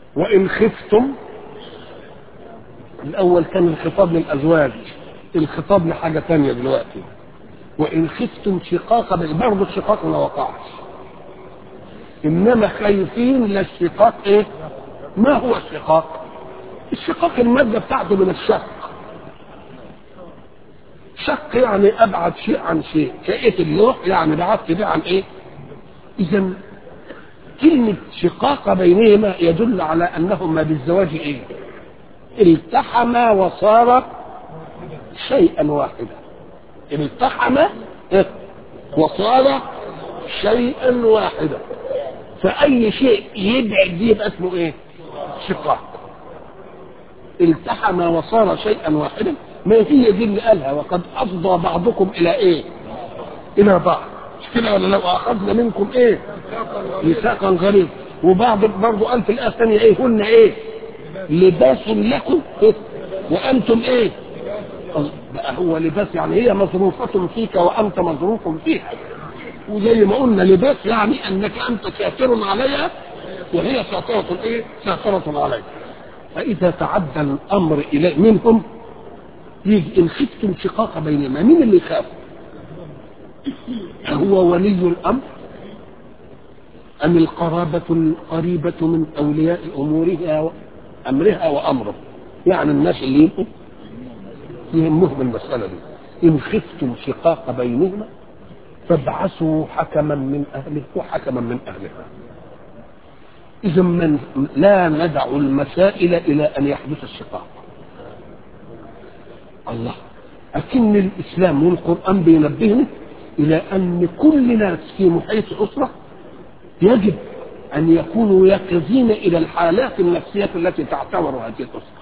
وإن خفتم الأول كان الخطاب للأزواج الخطاب لحاجة تانية دلوقتي وإن خفتم شقاق بين برضه الشقاق ما وقعش إنما خايفين للشقاق إيه؟ ما هو الشقاق؟ الشقاق المادة بتاعته من الشق شق يعني أبعد شيء عن شيء شقة اللوح يعني بعدت ده عن إيه؟ إذا كلمة شقاق بينهما يدل على أنهما بالزواج إيه؟ التحما وصار شيئا واحدا التحم وصار شيئا واحدا فأي شيء يبعد دي يبقى اسمه إيه؟ شقاق التحم وصار شيئا واحدا ما هي دي اللي قالها وقد أفضى بعضكم إلى إيه؟ إلى بعض مش كده ولا لو أخذنا منكم إيه؟ ميثاقا غليظ وبعض برضه قال في الآية الثانية إيه؟ هن إيه؟ لباس لكم إيه؟ وأنتم إيه؟ بقى هو لباس يعني هي مظروفة فيك وأنت مظروف فيها وزي ما قلنا لباس يعني أنك أنت ساتر عليها وهي ساترة إيه؟ ساترة عليك فإذا تعدى الأمر إلى منهم يجي إن خفتم شقاق بينهما مين اللي يخاف؟ هو ولي الأمر أم القرابة القريبة من أولياء أمورها أمرها وأمره يعني الناس اللي يبقوا يهمهم المسألة دي إن خفتم شقاق بينهما فابعثوا حكما من أهله وحكما من أهلها إذا من لا ندع المسائل إلى أن يحدث الشقاق الله أكن الإسلام والقرآن بينبهنا إلى أن كل ناس في محيط أسرة يجب أن يكونوا يقظين إلى الحالات النفسية التي تعتبر هذه الأسرة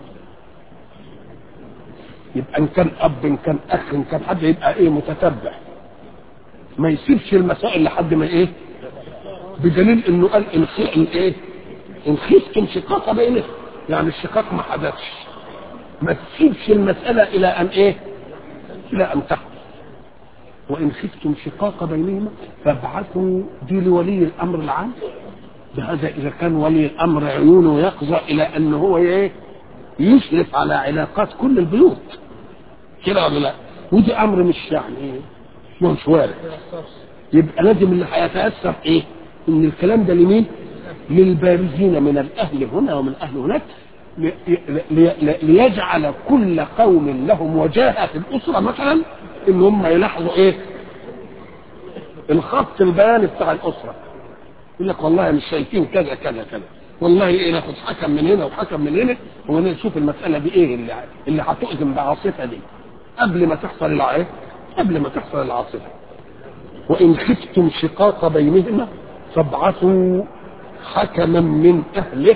يبقى إن كان أب إن كان أخ إن كان حد يبقى إيه متتبع ما يسيبش المسائل لحد ما إيه بدليل إنه قال إن إن إيه إن خفتم شقاق بينهم يعني الشقاق ما حدثش ما تسيبش المسألة إلى أن إيه إلى أن تحدث وإن خفتم شقاق بينهما فابعثوا دي لولي الأمر العام بهذا إذا كان ولي الأمر عيونه يقظة إلى أن هو إيه يشرف على علاقات كل البيوت كده ولا لا ودي أمر مش يعني مش وارد يبقى لازم اللي هيتأثر إيه إن الكلام ده لمين للبارزين من الأهل هنا ومن الأهل هناك لي- لي- ليجعل كل قوم لهم وجاهة في الأسرة مثلا إن هم يلاحظوا إيه الخط البياني بتاع الأسرة يقول لك والله مش شايفين كذا كذا كذا والله ايه ناخد حكم من هنا وحكم من هنا ونشوف المسألة دي ايه اللي اللي هتؤذن بعاصفة دي قبل ما تحصل العاصفة قبل ما تحصل العاصفة وإن خفتم شقاق بينهما فابعثوا حكما من أهله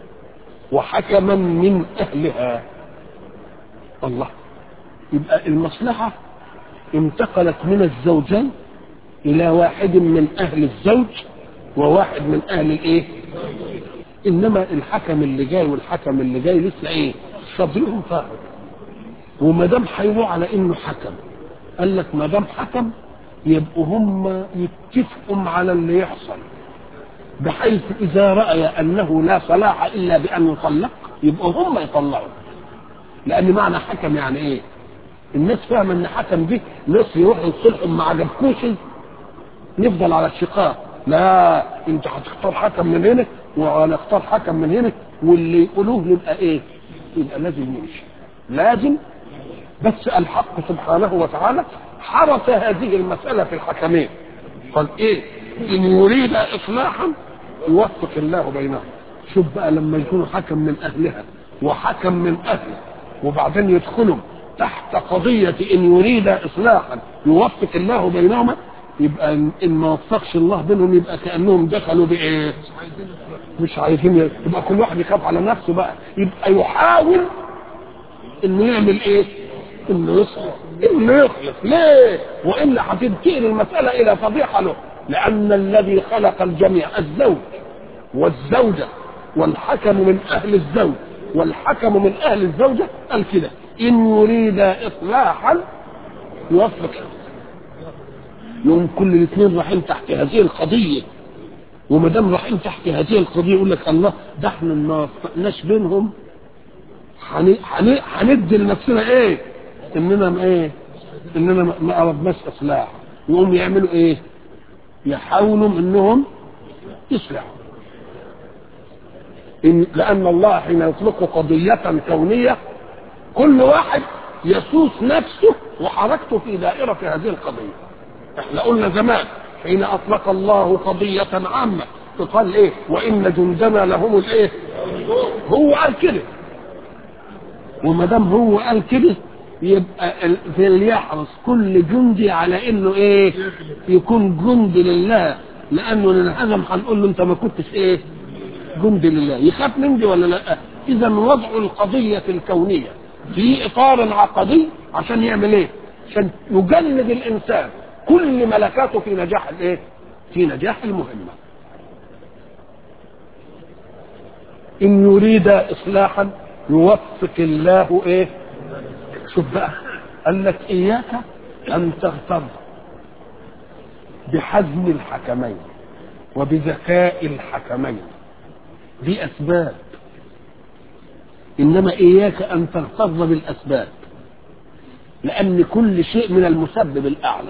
وحكما من أهلها الله يبقى المصلحة انتقلت من الزوجين إلى واحد من أهل الزوج وواحد من أهل الإيه؟ إنما الحكم اللي جاي والحكم اللي جاي لسه إيه؟ صدرهم فاهم وما دام هيروح على إنه حكم قال لك ما دام حكم يبقوا هم يتفقوا على اللي يحصل بحيث إذا رأي أنه لا صلاح إلا بأن يطلق يبقوا هم يطلعوا لأن معنى حكم يعني إيه؟ الناس فاهمة إن حكم دي ناس يروحوا يصلحوا ما عجبكوش نفضل على الشقاق لا انت هتختار حكم من هنا وهنختار حكم من هنا واللي يقولوه يبقى ايه يبقى لازم يمشي لازم بس الحق سبحانه وتعالى حرس هذه المسألة في الحكمين قال ايه ان يريد اصلاحا يوفق الله بينهم شوف بقى لما يكونوا حكم من اهلها وحكم من اهله وبعدين يدخلوا تحت قضية ان يريد اصلاحا يوفق الله بينهما يبقى ان إن ما وفقش الله بينهم يبقى كانهم دخلوا بايه؟ مش عايزين ي- يبقى كل واحد يخاف على نفسه بقى يبقى يحاول انه يعمل ايه؟ انه يصلح انه يخلص ليه؟ والا هتنتقل المساله الى فضيحه له لان الذي خلق الجميع الزوج والزوجه والحكم من اهل الزوج والحكم من اهل الزوجه قال كده ان يريد اصلاحا يوفق يوم كل الاثنين رايحين تحت هذه القضيه وما دام رايحين تحت هذه القضيه يقول لك الله ده احنا ما وفقناش بينهم هن- هن- هندي لنفسنا ايه؟ اننا ما ايه؟ اننا ما- ما اردناش اصلاح يقوم يعملوا ايه؟ يحاولوا انهم يصلحوا إن لأن الله حين يطلق قضية كونية كل واحد يسوس نفسه وحركته في دائرة هذه القضية احنا قلنا زمان حين أطلق الله قضية عامة تقال ايه وإن جندنا لهم الايه هو قال كده وما دام هو قال كده يبقى ال- فليحرص كل جندي على انه ايه يكون جندي لله لانه للهزم هنقول له انت ما كنتش ايه جندي لله يخاف من دي ولا لا اذا وضع القضيه الكونيه في اطار عقدي عشان يعمل ايه عشان يجند الانسان كل ملكاته في نجاح الايه في نجاح المهمه ان يريد اصلاحا يوفق الله ايه شوف بقى قال لك اياك ان تغتر بحزم الحكمين وبذكاء الحكمين دي اسباب انما اياك ان تغتر بالاسباب لان كل شيء من المسبب الاعلى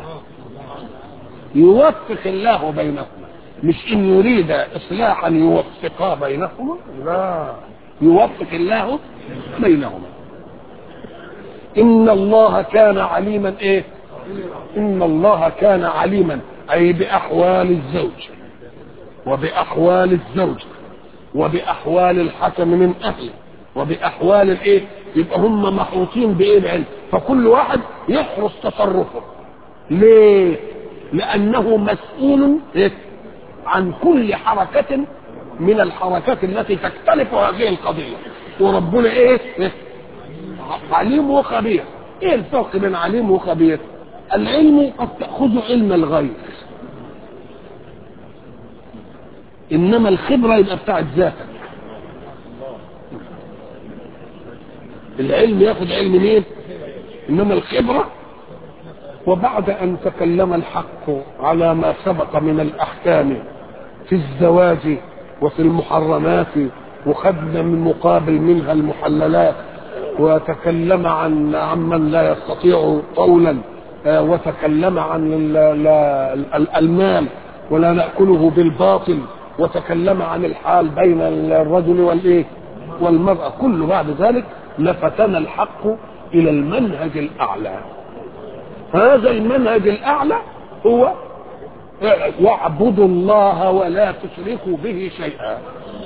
يوفق الله بينهما مش ان يريد اصلاحا يوفقا بينهما لا يوفق الله بينهما ان الله كان عليما ايه ان الله كان عليما اي باحوال الزوج وباحوال الزوج وباحوال الحكم من اهله وباحوال الايه يبقى هم محوطين بايه العلم فكل واحد يحرص تصرفه ليه لانه مسؤول إيه؟ عن كل حركه من الحركات التي تختلف هذه القضيه وربنا ايه, إيه؟ عليم وخبير ايه الفرق بين عليم وخبير العلم قد تاخذ علم الغير انما الخبره يبقى بتاعت ذاتك العلم ياخذ علم مين انما الخبره وبعد ان تكلم الحق على ما سبق من الاحكام في الزواج وفي المحرمات وخدنا من مقابل منها المحللات وتكلم عن عمن لا يستطيع قولا آه، وتكلم عن ال- ال- ال- المال ولا ناكله بالباطل وتكلم عن الحال بين الرجل والايه والمراه كل بعد ذلك لفتنا الحق الى المنهج الاعلى هذا المنهج الاعلى هو واعبدوا الله ولا تشركوا به شيئا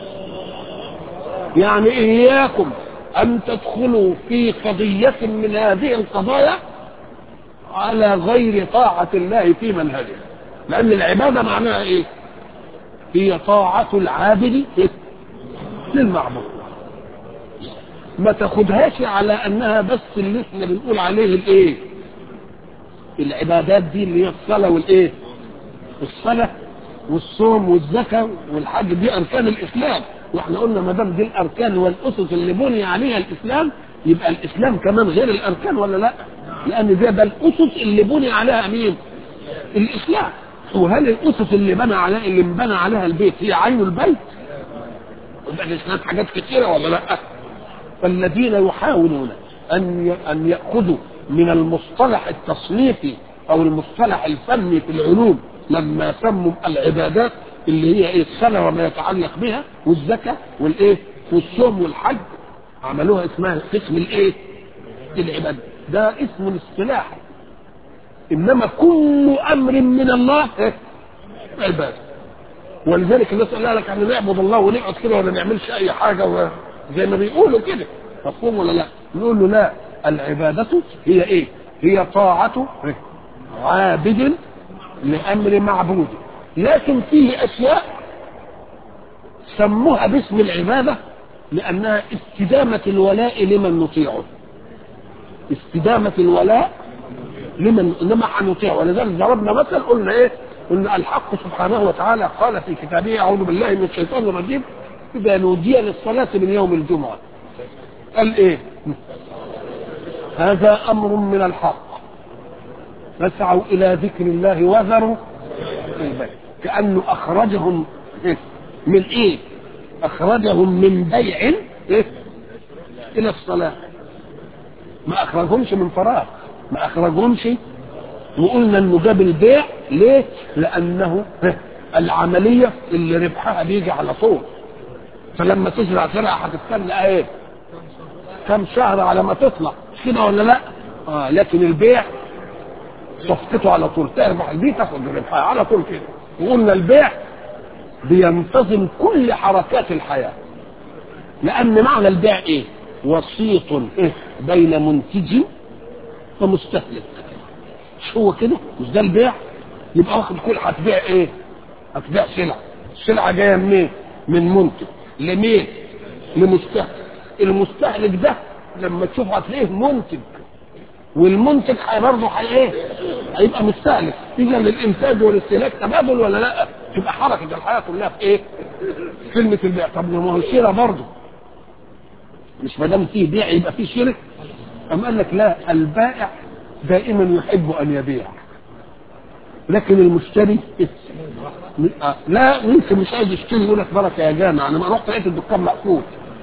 يعني اياكم ان تدخلوا في قضيه من هذه القضايا على غير طاعه الله في منهجه لان العباده معناها ايه هي طاعه العابد للمعبود ما تاخدهاش على انها بس اللي احنا بنقول عليه الايه العبادات دي اللي هي الصلاه والايه الصلاه والصوم والزكاه والحج دي اركان الاسلام واحنا قلنا ما دام دي الاركان والاسس اللي بني عليها الاسلام يبقى الاسلام كمان غير الاركان ولا لا؟ لان ده ده الاسس اللي بني عليها مين؟ الاسلام وهل الاسس اللي بنى عليها اللي انبنى عليها البيت هي عين البيت؟ يبقى الاسلام حاجات كثيره ولا لا؟ فالذين يحاولون ان ان ياخذوا من المصطلح التصنيفي او المصطلح الفني في العلوم لما سموا العبادات اللي هي ايه الصلاه وما يتعلق بها والزكاه والايه والصوم والحج عملوها اسمها قسم الايه العباده ده اسم اصطلاحي انما كل امر من الله إيه؟ عباده ولذلك الناس قال لك يعني نعبد الله ونقعد كده ولا نعملش اي حاجه و... زي ما بيقولوا كده مفهوم ولا لا؟ نقول له لا العباده هي ايه؟ هي طاعه عابد لامر معبود لكن فيه اشياء سموها باسم العباده لانها استدامه الولاء لمن نطيعه استدامه الولاء لمن انما هنطيعه ولذلك ضربنا مثل قلنا ايه؟ قلنا الحق سبحانه وتعالى قال في كتابه اعوذ بالله من الشيطان الرجيم اذا نودي للصلاه من يوم الجمعه قال ايه؟ هذا امر من الحق فاسعوا الى ذكر الله وذروا البيع كانه اخرجهم إيه؟ من ايه اخرجهم من بيع إيه؟ الى الصلاه ما اخرجهمش من فراغ ما اخرجهمش وقلنا انه جاب البيع ليه لانه إيه؟ العمليه اللي ربحها بيجي على طول فلما تزرع زرعه هتستنى ايه كم شهر على ما تطلع مش كده ولا لا اه لكن البيع صفقته على طول تربح دي تاخد ربحها على طول كده وقلنا البيع بينتظم كل حركات الحياه لان معنى البيع ايه وسيط إيه؟ بين منتج ومستهلك مش هو كده مش ده البيع يبقى واخد كل هتبيع ايه هتبيع سلعه السلعه جايه منين من منتج لمين لمستهلك المستهلك ده لما تشوف هتلاقيه منتج والمنتج برضه هي ايه هيبقى مستهلك اذا للانتاج والاستهلاك تبادل ولا لا تبقى حركه الحياه كلها في ايه كلمه البيع طب ما هو الشراء برضه مش ما دام فيه بيع يبقى فيه شرك أم قال لك لا البائع دائما يحب ان يبيع لكن المشتري لا يمكن مش عايز يشتري يقول لك بركه يا جامع انا ما رحت لقيت الدكان مقفول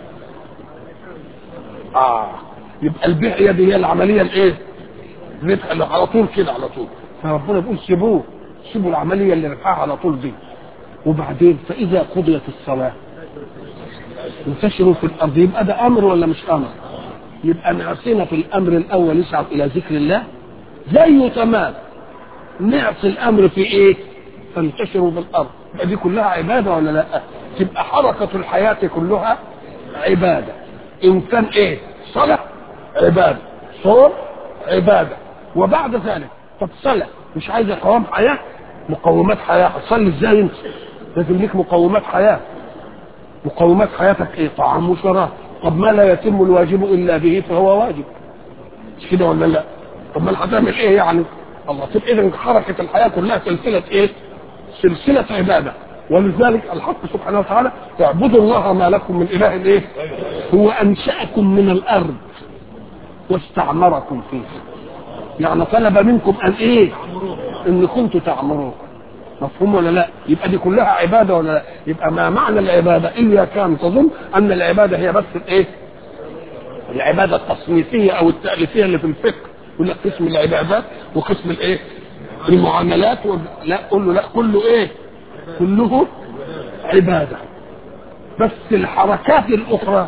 اه يبقى البيع يدي هي العمليه الايه؟ الربح اللي على طول كده على طول فربنا بيقول سيبوه سيبوا العمليه اللي ربحها على طول دي وبعدين فاذا قضيت الصلاه انتشروا في الارض يبقى ده امر ولا مش امر؟ يبقى نعصينا في الامر الاول يسعى الى ذكر الله زيه تمام نعصي الامر في ايه؟ فانتشروا في الارض يبقى دي كلها عباده ولا لا؟ تبقى حركه الحياه كلها عباده ان كان ايه؟ صلاه عباده صوم عباده وبعد ذلك طب صلاه مش عايزه قوام حياه مقومات حياه هتصلي ازاي انت؟ لازم ليك مقومات حياه مقومات حياتك ايه؟ طعام وشراب طب ما لا يتم الواجب الا به فهو واجب مش كده ولا لا؟ طب ما هتعمل ايه يعني؟ الله تبقى اذا حركه الحياه كلها سلسله ايه؟ سلسله عباده ولذلك الحق سبحانه وتعالى اعبدوا الله ما لكم من اله ايه؟ هو انشاكم من الارض واستعمركم فيها يعني طلب منكم ان ايه؟ ان كنتم تعمرون مفهوم ولا لا؟ يبقى دي كلها عباده ولا لا؟ يبقى ما معنى العباده الا كان تظن ان العباده هي بس الايه؟ العباده التصنيفيه او التاليفيه اللي في الفقه يقول لك قسم العبادات وقسم الايه؟ المعاملات و... لا قول له لا كله ايه؟ كله عباده بس الحركات الاخرى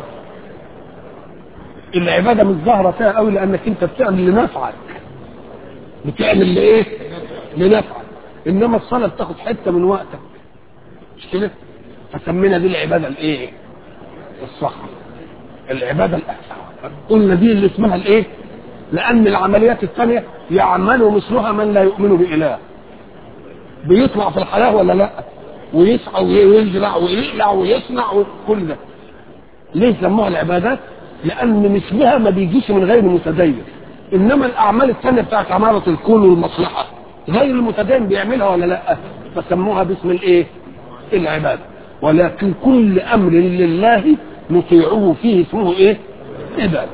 العباده مش ظاهره فيها قوي لانك انت بتعمل لنفعك بتعمل لايه؟ لنفعك انما الصلاه بتاخد حته من وقتك مش كده؟ فسمينا دي العباده الايه؟ الصح العباده الاحسن قلنا دي اللي اسمها الايه؟ لان العمليات الثانيه يعمل مثلها من لا يؤمن باله بيطلع في الحياه ولا لا؟ ويسعى ويزرع ويقلع ويصنع وكل ده ليه سموها العبادات؟ لان مثلها ما بيجيش من غير متدين انما الاعمال الثانيه بتاعت عماره الكون والمصلحه غير المتدين بيعملها ولا لا فسموها باسم الايه العباده ولكن كل امر لله نطيعه فيه اسمه ايه عباده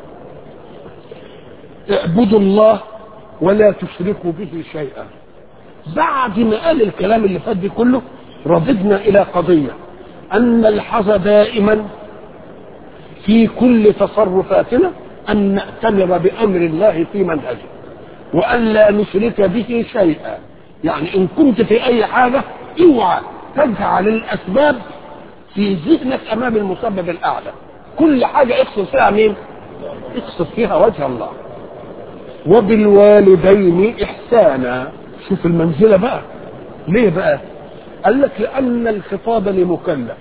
اعبدوا الله ولا تشركوا به شيئا بعد ما قال الكلام اللي فات دي كله رددنا الى قضيه ان نلحظ دائما في كل تصرفاتنا ان نأتمر بامر الله في منهجه وأن لا نشرك به شيئا يعني إن كنت في أي حاجة اوعى تجعل الأسباب في ذهنك أمام المسبب الأعلى كل حاجة اقصد فيها مين؟ اقصد فيها وجه الله وبالوالدين إحسانا شوف المنزلة بقى ليه بقى؟ قال لك لأن الخطاب لمكلف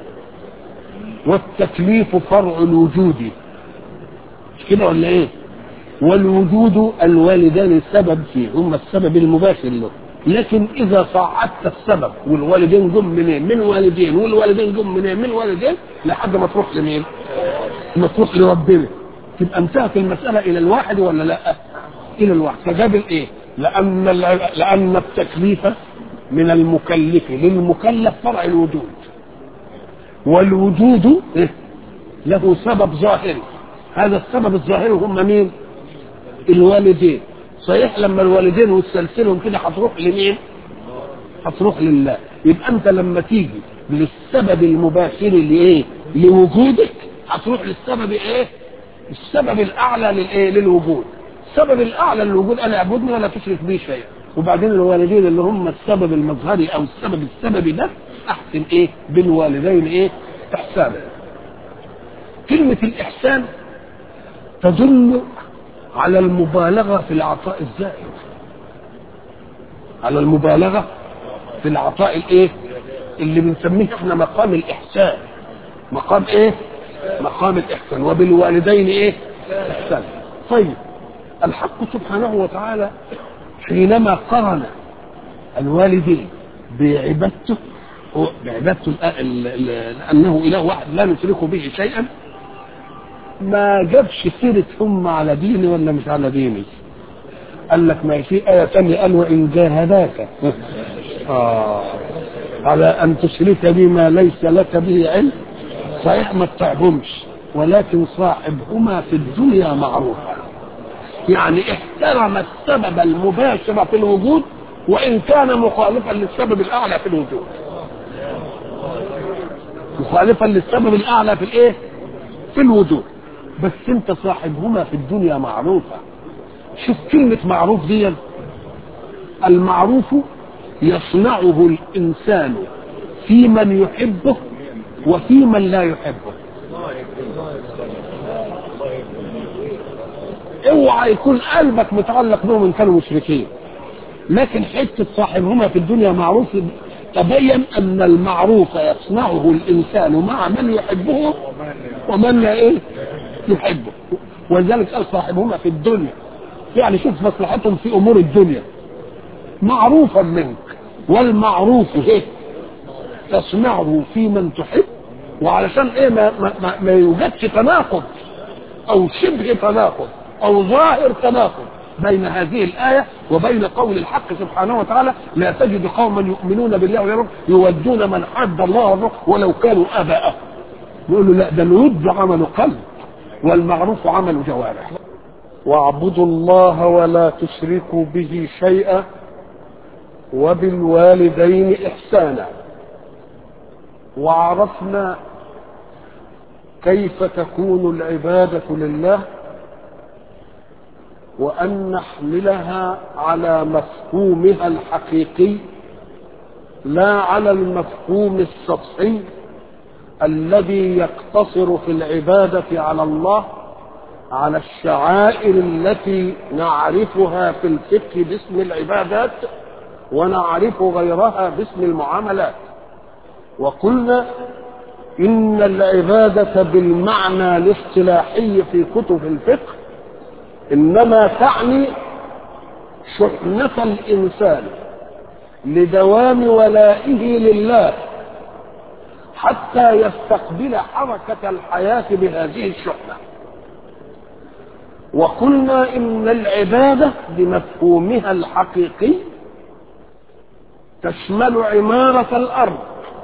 والتكليف فرع الوجود مش كده ولا ايه؟ والوجود الوالدان السبب فيه هم السبب المباشر له لكن اذا صعدت السبب والوالدين جم منين من والدين والوالدين جم منين من والدين لحد ما تروح لمين ما تروح لربنا تبقى انتهت المساله الى الواحد ولا لا الى الواحد فجاب الايه لان لان التكليف من المكلف للمكلف فرع الوجود والوجود له سبب ظاهري هذا السبب الظاهري هم مين الوالدين صحيح لما الوالدين وتسلسلهم كده هتروح لمين هتروح لله يبقى انت لما تيجي للسبب المباشر لايه لوجودك هتروح للسبب ايه السبب الاعلى للايه للوجود السبب الاعلى للوجود انا اعبدني ولا تشرك بي شيئا وبعدين الوالدين اللي هم السبب المظهري او السبب السببي ده احسن ايه بالوالدين ايه احسانا كلمة الاحسان تدل على المبالغة في العطاء الزائد على المبالغة في العطاء الايه اللي بنسميه احنا مقام الاحسان مقام ايه مقام الاحسان وبالوالدين ايه احسان طيب الحق سبحانه وتعالى حينما قرن الوالدين بعبادته بعبادته لانه اله واحد لا نشرك به شيئا ما جابش سيره هم على ديني ولا مش على ديني قال لك ما في آية ثانية قال وإن جاهداك آه على أن تشرك بما ليس لك به علم صحيح ما تطعهمش ولكن صاحبهما في الدنيا معروفا يعني احترم السبب المباشر في الوجود وإن كان مخالفا للسبب الأعلى في الوجود مخالفا للسبب الأعلى في الإيه؟ في الوجود بس أنت صاحبهما في الدنيا معروفة شوف كلمة معروف دي المعروف يصنعه الإنسان في من يحبه وفي من لا يحبه اوعى يكون قلبك متعلق بهم ان كانوا مشركين لكن حته صاحبهما في الدنيا معروف تبين ان المعروف يصنعه الانسان مع من يحبه ومن لا ايه يحبه ولذلك قال صاحبهما في الدنيا يعني شوف مصلحتهم في امور الدنيا معروفا منك والمعروف ايه تصنعه في من تحب وعلشان ايه ما, ما, ما, ما يوجدش تناقض او شبه تناقض او ظاهر تناقض بين هذه الآية وبين قول الحق سبحانه وتعالى لا تجد قوما يؤمنون بالله واليوم يودون من حد الله والروح ولو كانوا آباءهم يقولوا لا ده الود عمل قلب والمعروف عمل جوارح واعبدوا الله ولا تشركوا به شيئا وبالوالدين إحسانا وعرفنا كيف تكون العبادة لله وأن نحملها على مفهومها الحقيقي لا على المفهوم السطحي الذي يقتصر في العبادة على الله على الشعائر التي نعرفها في الفقه باسم العبادات ونعرف غيرها باسم المعاملات وقلنا إن العبادة بالمعنى الاصطلاحي في كتب الفقه إنما تعني شحنة الإنسان لدوام ولائه لله حتى يستقبل حركة الحياة بهذه الشحنة وقلنا إن العبادة بمفهومها الحقيقي تشمل عمارة الأرض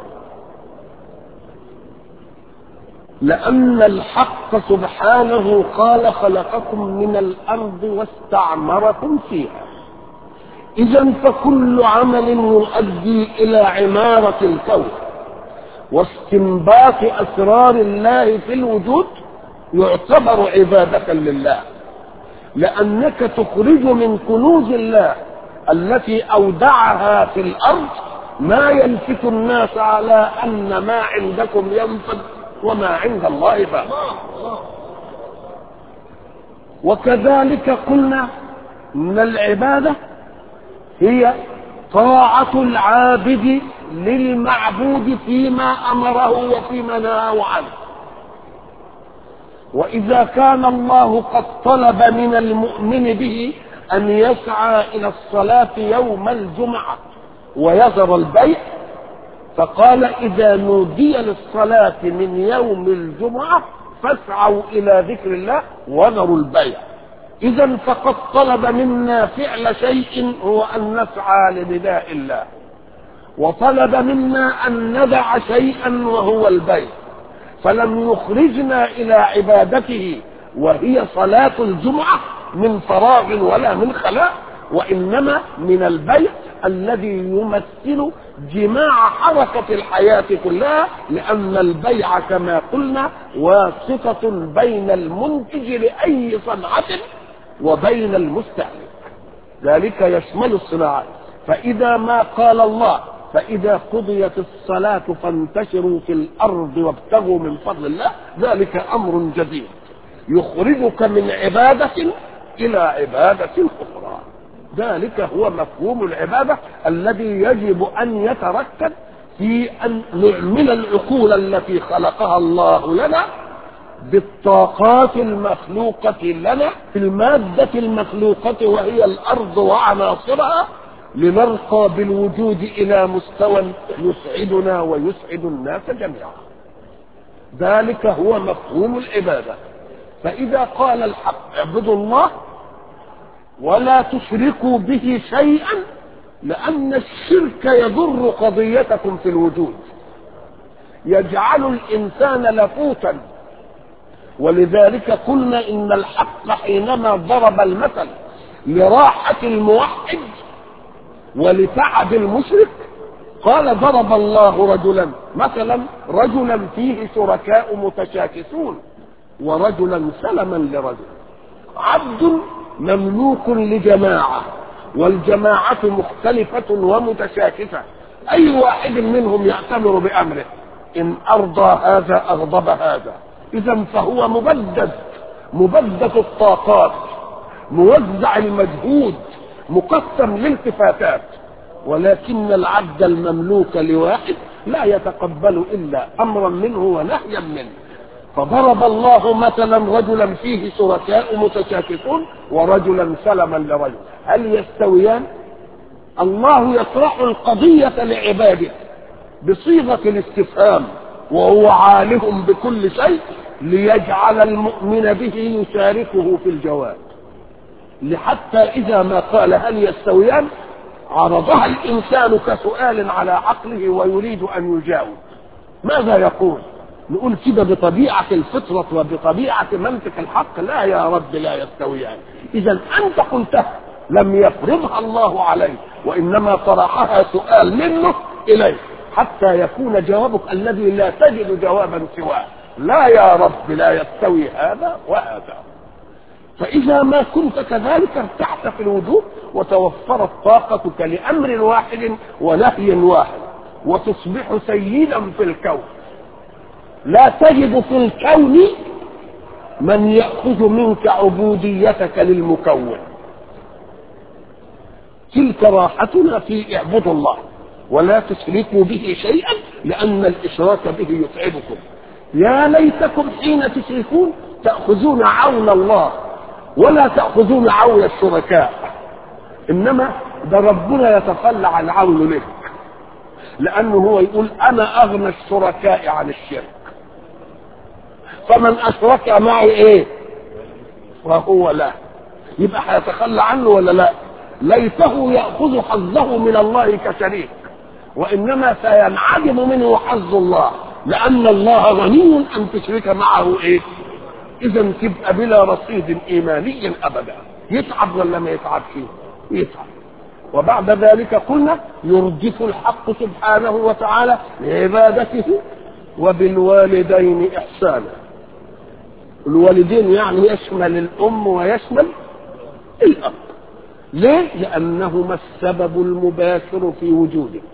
لأن الحق سبحانه قال خلقكم من الأرض واستعمركم فيها إذا فكل عمل يؤدي إلى عمارة الكون واستنباط أسرار الله في الوجود يعتبر عبادة لله لأنك تخرج من كنوز الله التي أودعها في الأرض ما يلفت الناس على أن ما عندكم ينفد وما عند الله باق وكذلك قلنا ان العباده هي طاعه العابد للمعبود فيما امره وفيما نهاه عنه واذا كان الله قد طلب من المؤمن به ان يسعى الى الصلاه يوم الجمعه ويذر البيع فقال إذا نودي للصلاة من يوم الجمعة فاسعوا إلى ذكر الله وذروا البيع إذا فقد طلب منا فعل شيء هو أن نسعى لنداء الله وطلب منا أن ندع شيئا وهو البيع فلم يخرجنا إلى عبادته وهي صلاة الجمعة من فراغ ولا من خلاء وإنما من البيت الذي يمثل جماع حركة الحياة كلها لأن البيع كما قلنا واسطة بين المنتج لأي صنعة وبين المستهلك ذلك يشمل الصناعات فإذا ما قال الله فإذا قضيت الصلاة فانتشروا في الأرض وابتغوا من فضل الله ذلك أمر جديد يخرجك من عبادة إلى عبادة أخرى ذلك هو مفهوم العبادة الذي يجب أن يتركز في أن نعمل العقول التي خلقها الله لنا بالطاقات المخلوقة لنا في المادة المخلوقة وهي الأرض وعناصرها لنرقى بالوجود إلى مستوى يسعدنا ويسعد الناس جميعا ذلك هو مفهوم العبادة فإذا قال الحق اعبدوا الله ولا تشركوا به شيئا لأن الشرك يضر قضيتكم في الوجود يجعل الإنسان لفوتا ولذلك قلنا إن الحق حينما ضرب المثل لراحة الموحد ولتعب المشرك قال ضرب الله رجلا مثلا رجلا فيه شركاء متشاكسون ورجلا سلما لرجل عبد مملوك لجماعة والجماعة مختلفة ومتشاكسة أي واحد منهم يأتمر بأمره إن أرضى هذا أغضب هذا إذا فهو مبدد مبدد الطاقات موزع المجهود مقسم الالتفاتات ولكن العبد المملوك لواحد لا يتقبل إلا أمرا منه ونهيا منه فضرب الله مثلا رجلا فيه شركاء متشاكسون ورجلا سلما لرجل هل يستويان الله يطرح القضية لعباده بصيغة الاستفهام وهو عالم بكل شيء ليجعل المؤمن به يشاركه في الجواب لحتى إذا ما قال هل يستويان عرضها الإنسان كسؤال على عقله ويريد أن يجاوب ماذا يقول نقول كده بطبيعة الفطرة وبطبيعة منطق الحق لا يا رب لا يستويان إذا أنت قلتها لم يفرضها الله عليك وإنما طرحها سؤال منه إليك حتى يكون جوابك الذي لا تجد جوابا سواه لا يا رب لا يستوي هذا وهذا فإذا ما كنت كذلك ارتحت في الوجود وتوفرت طاقتك لأمر واحد ونهي واحد وتصبح سيدا في الكون لا تجد في الكون من يأخذ منك عبوديتك للمكون تلك راحتنا في اعبدوا الله ولا تشركوا به شيئا لأن الإشراك به يتعبكم يا ليتكم حين تشركون تأخذون عون الله ولا تأخذون عون الشركاء إنما ده ربنا يتخلى عن عون لك لأنه هو يقول أنا أغنى الشركاء عن الشرك فمن أشرك معي إيه وهو لا يبقى هيتخلى عنه ولا لا ليته يأخذ حظه من الله كشريك وإنما سينعدم منه حظ الله لأن الله غني أن تشرك معه إيه إذا تبقى بلا رصيد إيماني أبدا يتعب ولا ما يتعبش يتعب وبعد ذلك قلنا يردف الحق سبحانه وتعالى لعبادته وبالوالدين إحسانا الوالدين يعني يشمل الأم ويشمل الأب ليه؟ لأنهما السبب المباشر في وجودك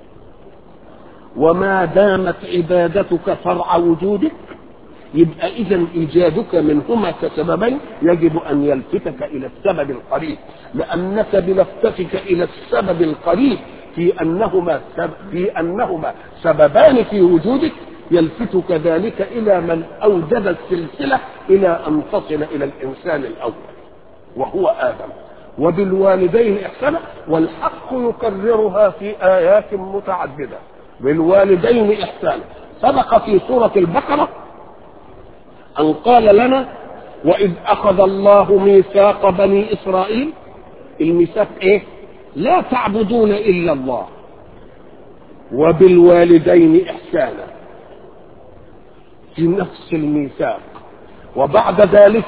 وما دامت عبادتك فرع وجودك يبقى إذا إيجادك منهما كسببين يجب أن يلفتك إلى السبب القريب لأنك بلفتتك إلى السبب القريب في أنهما سب في أنهما سببان في وجودك يلفتك ذلك إلى من أوجد السلسلة إلى أن تصل إلى الإنسان الأول وهو آدم وبالوالدين إحسانا والحق يكررها في آيات متعددة بالوالدين إحسانا سبق في سورة البقرة أن قال لنا وإذ أخذ الله ميثاق بني إسرائيل الميثاق إيه؟ لا تعبدون إلا الله وبالوالدين إحسانا في نفس الميثاق وبعد ذلك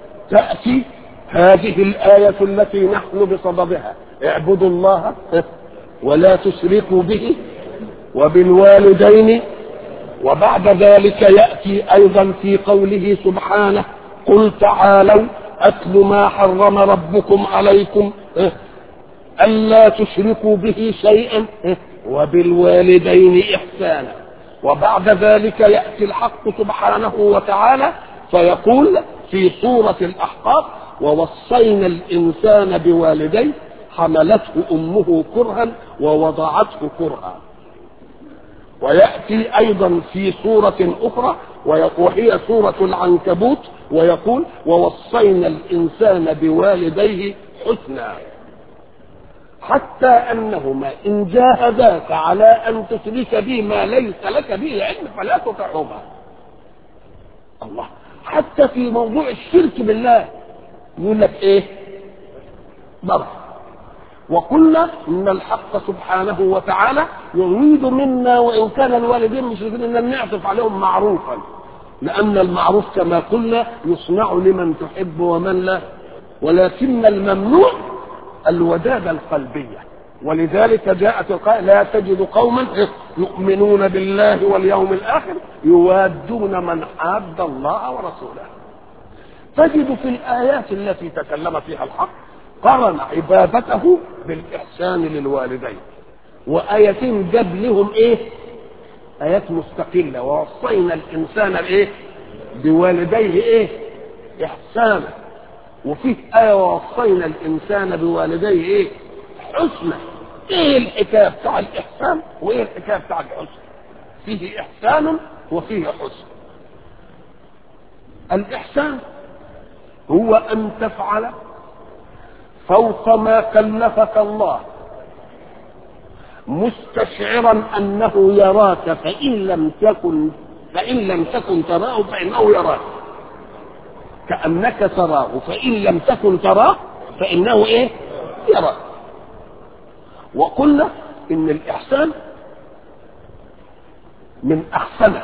تأتي هذه الآية التي نحن بصددها اعبدوا الله ولا تشركوا به وبالوالدين وبعد ذلك يأتي أيضا في قوله سبحانه قل تعالوا أتل ما حرم ربكم عليكم ألا تشركوا به شيئا وبالوالدين إحسانا وبعد ذلك يأتي الحق سبحانه وتعالى فيقول في سورة الأحقاف ووصينا الإنسان بوالديه حملته أمه كرها ووضعته كرها ويأتي أيضا في سورة أخرى وهي سورة العنكبوت ويقول ووصينا الإنسان بوالديه حسنا حتى أنهما إن جاهداك على أن تشرك بي ما ليس لك به علم فلا تطعهما الله حتى في موضوع الشرك بالله يقول لك ايه ضرب وقلنا ان الحق سبحانه وتعالى يريد منا وان كان الوالدين مشركين ان نعطف عليهم معروفا لان المعروف كما قلنا يصنع لمن تحب ومن لا ولكن الممنوع الودادة القلبية ولذلك جاءت القائل لا تجد قوما يؤمنون بالله واليوم الآخر يوادون من حاد الله ورسوله تجد في الآيات التي تكلم فيها الحق قرن عبادته بالإحسان للوالدين وآيتين جاب لهم إيه آيات مستقلة ووصينا الإنسان إيه بوالديه إيه إحسانا وفيه آية ووصينا الإنسان بوالديه إيه حسنا إيه الحكاية بتاع الإحسان وإيه الحكاية بتاع الحسن فيه إحسان وفيه حسن الإحسان هو أن تفعل فوق ما كلفك الله مستشعرا أنه يراك فإن لم تكن فإن لم تكن تراه فإنه يراك كأنك تراه فإن لم تكن تراه فإنه إيه؟ يراك وقلنا إن الإحسان من أحسنه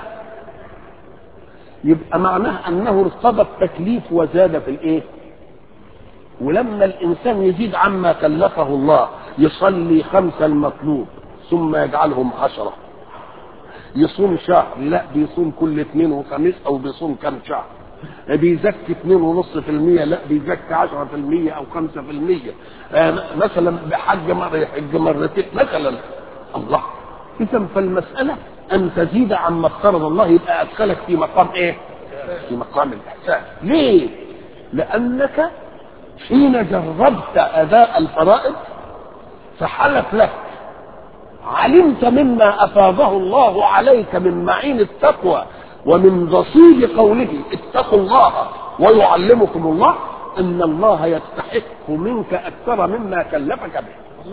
يبقى معناه أنه ارتضى التكليف وزاد في الإيه؟ ولما الإنسان يزيد عما كلفه الله يصلي خمسة المطلوب ثم يجعلهم عشرة يصوم شهر لا بيصوم كل اثنين وخميس او بيصوم كم شهر بيزكي اثنين ونص في المية لا بيزكي عشرة في المية او خمسة في المية آه مثلا بحج مرة يحج مرتين مثلا الله اذا فالمسألة ان تزيد عما افترض الله يبقى ادخلك في مقام ايه في مقام الاحسان ليه لانك حين جربت اداء الفرائض فحلف لك علمت مما افاضه الله عليك من معين التقوى ومن رصيد قوله اتقوا الله ويعلمكم الله ان الله يستحق منك اكثر مما كلفك به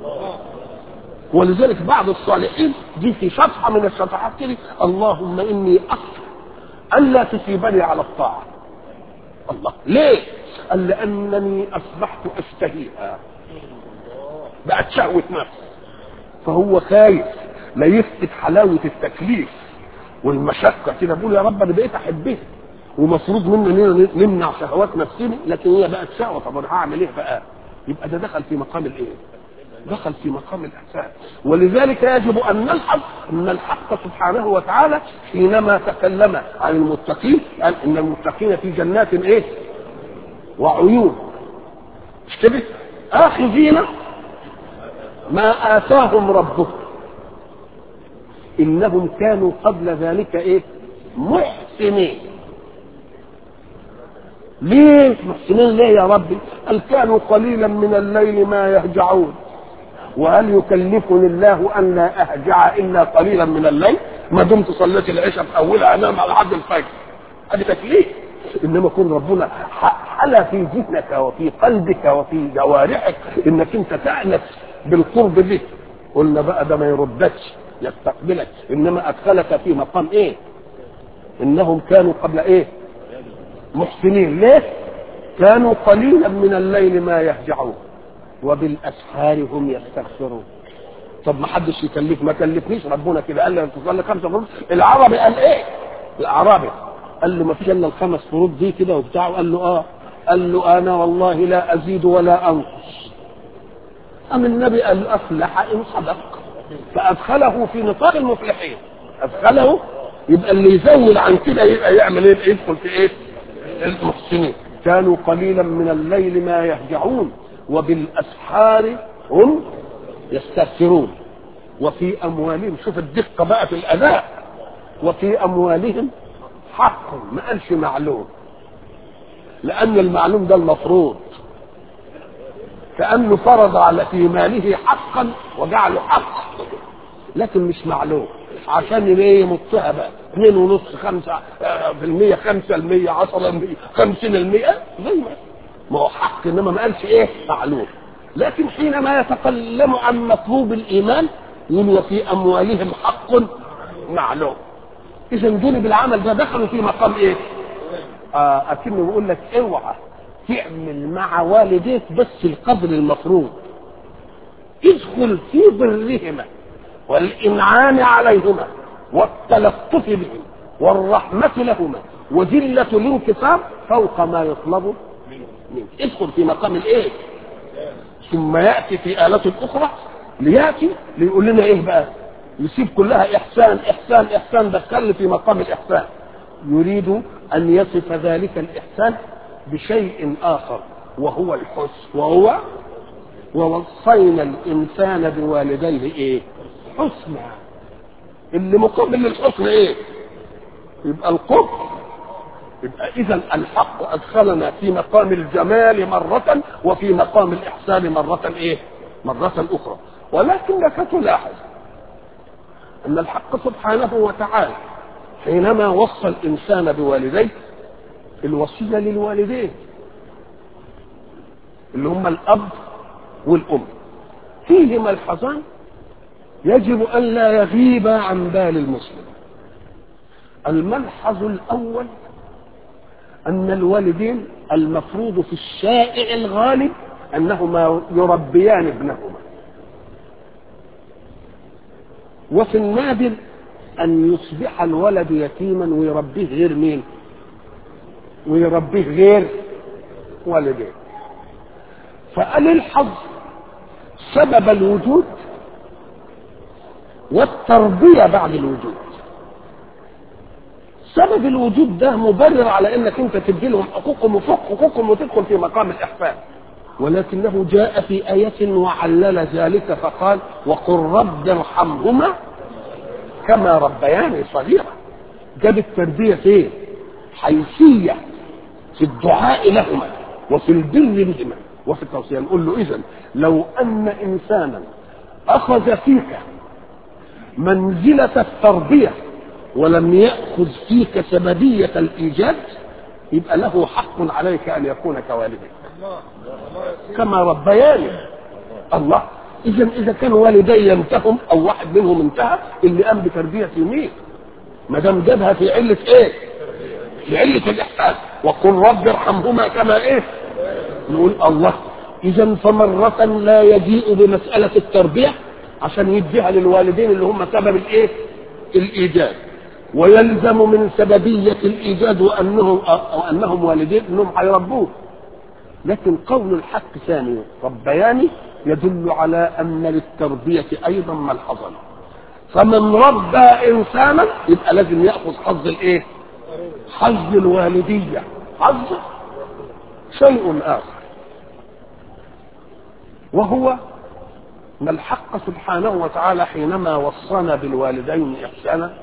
ولذلك بعض الصالحين دي في شطحه من الشطحات كده اللهم اني اخشى الا تصيبني على الطاعه الله ليه قال لانني اصبحت اشتهيها بقت شهوه نفس فهو خايف لا يفقد حلاوه التكليف والمشقه كده بقول يا رب انا بقيت احبها ومفروض منا نمنع شهوات نفسنا لكن هي بقت شهوه طب انا هعمل ايه بقى؟ يبقى ده دخل في مقام الايه؟ دخل في مقام الاحسان ولذلك يجب ان نلحظ ان الحق سبحانه وتعالى حينما تكلم عن المتقين قال ان المتقين في جنات ايه؟ وعيون مش كده؟ اخذين ما آتاهم ربهم إنهم كانوا قبل ذلك إيه محسنين ليه محسنين ليه يا ربي قال كانوا قليلا من الليل ما يهجعون وهل يكلفني الله ان لا اهجع الا قليلا من الليل ما دمت صليت العشاء في اولها انام على حد الفجر هذه تكليف انما يكون ربنا حل في ذهنك وفي قلبك وفي جوارحك انك انت تأنس بالقرب به قلنا بقى ده ما يردكش يستقبلك انما ادخلك في مقام ايه انهم كانوا قبل ايه محسنين ليه كانوا قليلا من الليل ما يهجعون وبالاسحار هم يستغفرون طب ما حدش يكلف ما كلفنيش ربنا كده قال لي تصلي خمسه فروض العربي قال ايه الاعرابي قال له ما فيش الا الخمس فروض دي كده وبتاع قال له اه قال له انا والله لا ازيد ولا انقص أم النبي قال أفلح إن صدق فأدخله في نطاق المفلحين أدخله يبقى اللي يزود عن كده يبقى يعمل ايه يدخل في ايه المحسنين كانوا قليلا من الليل ما يهجعون وبالاسحار هم يستغفرون وفي اموالهم شوف الدقه بقى في الاداء وفي اموالهم حق ما قالش معلوم لان المعلوم ده المفروض كانه فرض على في ماله حقا وجعله حق لكن مش معلوم عشان ايه يمطها بقى 2 ونص 5 في المية 5 المية 10 المية 50 المية زي ما ما هو حق انما ما قالش ايه معلوم لكن حينما يتكلم عن مطلوب الايمان يقول وفي اموالهم حق معلوم اذا دول بالعمل ده دخلوا في مقام ايه؟ آه اكنه بيقول لك اوعى تعمل مع والديك بس القدر المفروض ادخل في برهما والإنعام عليهما والتلطف بهم والرحمة لهما وذلة الانكسار فوق ما يطلب منك ادخل في مقام الايه ثم يأتي في آلة أخرى ليأتي ليقول لنا ايه بقى يسيب كلها إحسان إحسان إحسان دخل في مقام الإحسان يريد أن يصف ذلك الإحسان بشيء آخر وهو الحسن وهو ووصينا الإنسان بوالديه إيه حسنى اللي مقابل للحسن ايه يبقى القرب يبقى اذا الحق ادخلنا في مقام الجمال مرة وفي مقام الاحسان مرة ايه مرة اخرى ولكنك تلاحظ ان الحق سبحانه وتعالى حينما وصى الانسان بوالديه الوصيه للوالدين اللي هم الاب والام فيه ملحظان يجب أن لا يغيب عن بال المسلم الملحظ الأول أن الوالدين المفروض في الشائع الغالب أنهما يربيان ابنهما وفي النادر أن يصبح الولد يتيما ويربيه غير مين ويربيه غير والديه فقال الحظ سبب الوجود والتربية بعد الوجود سبب الوجود ده مبرر على انك انت تدي لهم حقوقهم وفوق حقوقهم وتدخل في مقام الاحسان ولكنه جاء في آية وعلل ذلك فقال وقل رب ارحمهما كما ربياني صغيرا جاب التربية فين؟ حيثية في الدعاء لهما وفي البر بهما وفي التوصية نقول له إذا لو أن إنسانا أخذ فيك منزلة التربية ولم يأخذ فيك سببية الإيجاد يبقى له حق عليك أن يكون كوالدك كما ربياني الله إذا إذا كان والدي انتهم أو واحد منهم انتهى اللي قام بتربية مين؟ ما دام جابها في علة إيه؟ في علة الإحسان وقل رب ارحمهما كما إيه؟ نقول الله إذا فمرة لا يجيء بمسألة التربية عشان يديها للوالدين اللي هم سبب الايه الايجاد ويلزم من سببية الايجاد وانهم وانهم والدين انهم هيربوه لكن قول الحق ثاني ربياني يدل على ان للتربية ايضا ملحظا فمن ربى انسانا يبقى لازم ياخذ حظ الايه حظ الوالدية حظ شيء اخر وهو ان الحق سبحانه وتعالى حينما وصانا بالوالدين احسانا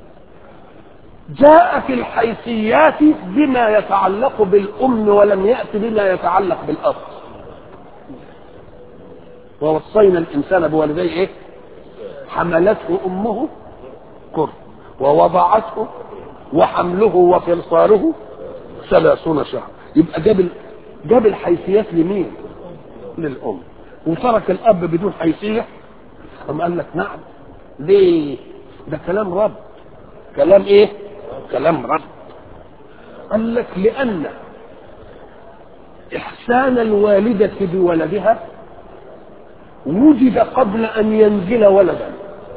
جاء في الحيثيات بما يتعلق بالام ولم يات بما يتعلق بالاب ووصينا الانسان بوالديه ايه حملته امه كر ووضعته وحمله وفصاله ثلاثون شهر يبقى جاب جاب الحيثيات لمين للام وترك الاب بدون حيثيه أم قال لك نعم ليه ده كلام رب كلام ايه كلام رب قال لك لان احسان الوالده بولدها وجد قبل ان ينزل ولدا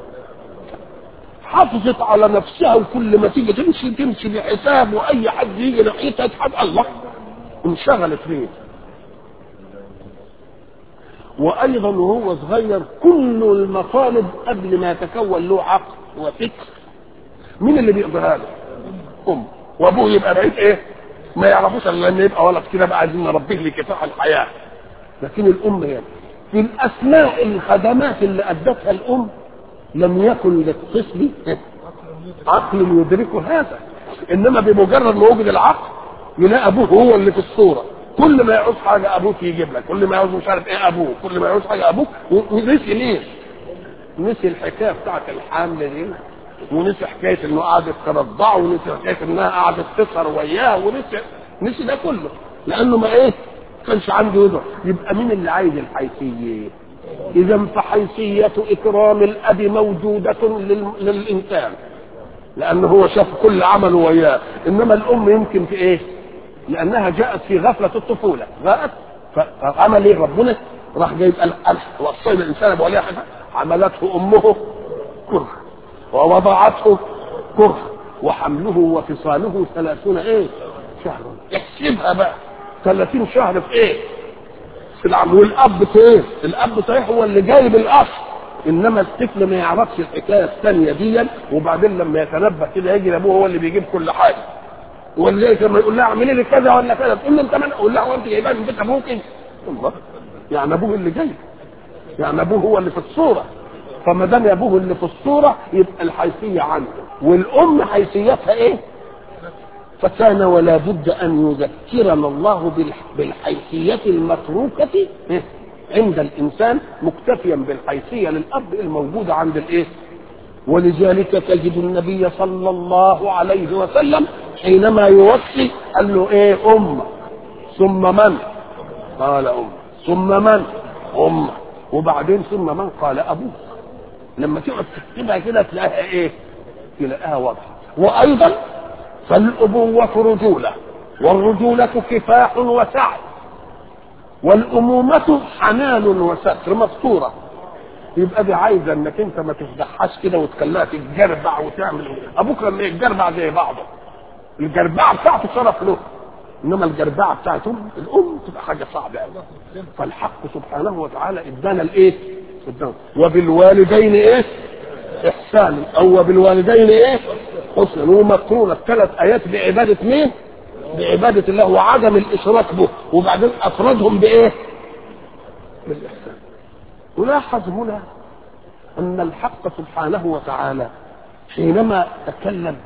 حافظت على نفسها وكل ما تيجي تمشي تمشي بحساب واي حد يجي ناحيتها تحب الله انشغلت فيه وايضا وهو صغير كل المطالب قبل ما يتكون له عقل وفكر مين اللي بيقضيها له؟ ام وابوه يبقى بعيد ايه؟ ما يعرفوش الا ان يبقى ولد كده بقى عايزين نربيه لكفاح الحياه لكن الام هي في الاسماء الخدمات اللي ادتها الام لم يكن للطفل عقل يدركه هذا انما بمجرد ما وجد العقل يلاقي ابوه هو اللي في الصوره كل ما يعوز حاجه ابوك يجيب لك كل ما يعوز مش عارف ايه ابوه كل ما يعوز حاجه ابوك ونسي ليه نسي الحكايه بتاعت الحمل دي ونسي حكايه انه قعدت ترضعه ونسي حكايه انها قعدت تسهر وياه ونسي نسي ده كله لانه ما ايه كانش عنده يدرك يبقى مين اللي عايز الحيثيه اذا فحيثيه اكرام الاب موجوده لل... للانسان لانه هو شاف كل عمله وياه انما الام يمكن في ايه لانها جاءت في غفله الطفوله جاءت فعمل ايه ربنا راح جايب القمح وصينا الانسان بوليها حاجه عملته امه كره ووضعته كره وحمله وفصاله ثلاثون ايه شهر احسبها بقى ثلاثين شهر في ايه في العم والاب في ايه الاب صحيح هو اللي جايب الاصل انما الطفل ما يعرفش الحكايه الثانيه دي وبعدين لما يتنبه كده يجي لابوه هو اللي بيجيب كل حاجه ولذلك لما يقول لها اعملي لي كذا ولا كذا تقول له انت من اقول لها هو انت جايبها من بيت ابوك الله يعني ابوه اللي جاي يعني ابوه هو اللي في الصوره فما دام ابوه اللي في الصوره يبقى الحيثيه عنده والام حيثيتها ايه؟ فكان ولا بد ان يذكرنا الله بالحيثيه المتروكه عند الانسان مكتفيا بالحيثيه للاب الموجوده عند الايه؟ ولذلك تجد النبي صلى الله عليه وسلم حينما يوصي قال له ايه ام ثم من؟ قال ام ثم من؟ ام وبعدين ثم من؟ قال ابوك لما تقعد تكتبها كده تلاقيها ايه؟ تلاقيها واضحه وايضا فالابوه رجوله والرجوله كفاح وسعي والأمومة حنان وستر مستورة يبقى دي عايزة انك انت ما تفضحهاش كده وتخليها تتجربع وتعمل ابوك لما يتجربع زي بعضه الجربعة بتاعته شرف له انما الجربعة بتاعتهم الام تبقى حاجة صعبة قوي فالحق سبحانه وتعالى ادانا الايه؟ ادانا وبالوالدين ايه؟ احسانا او وبالوالدين ايه؟ حسنا ومقرونة الثلاث ايات بعبادة مين؟ بعبادة الله وعدم الإشراك به وبعدين أفردهم بإيه؟ بالإحسان ولاحظ هنا أن الحق سبحانه وتعالى حينما تكلم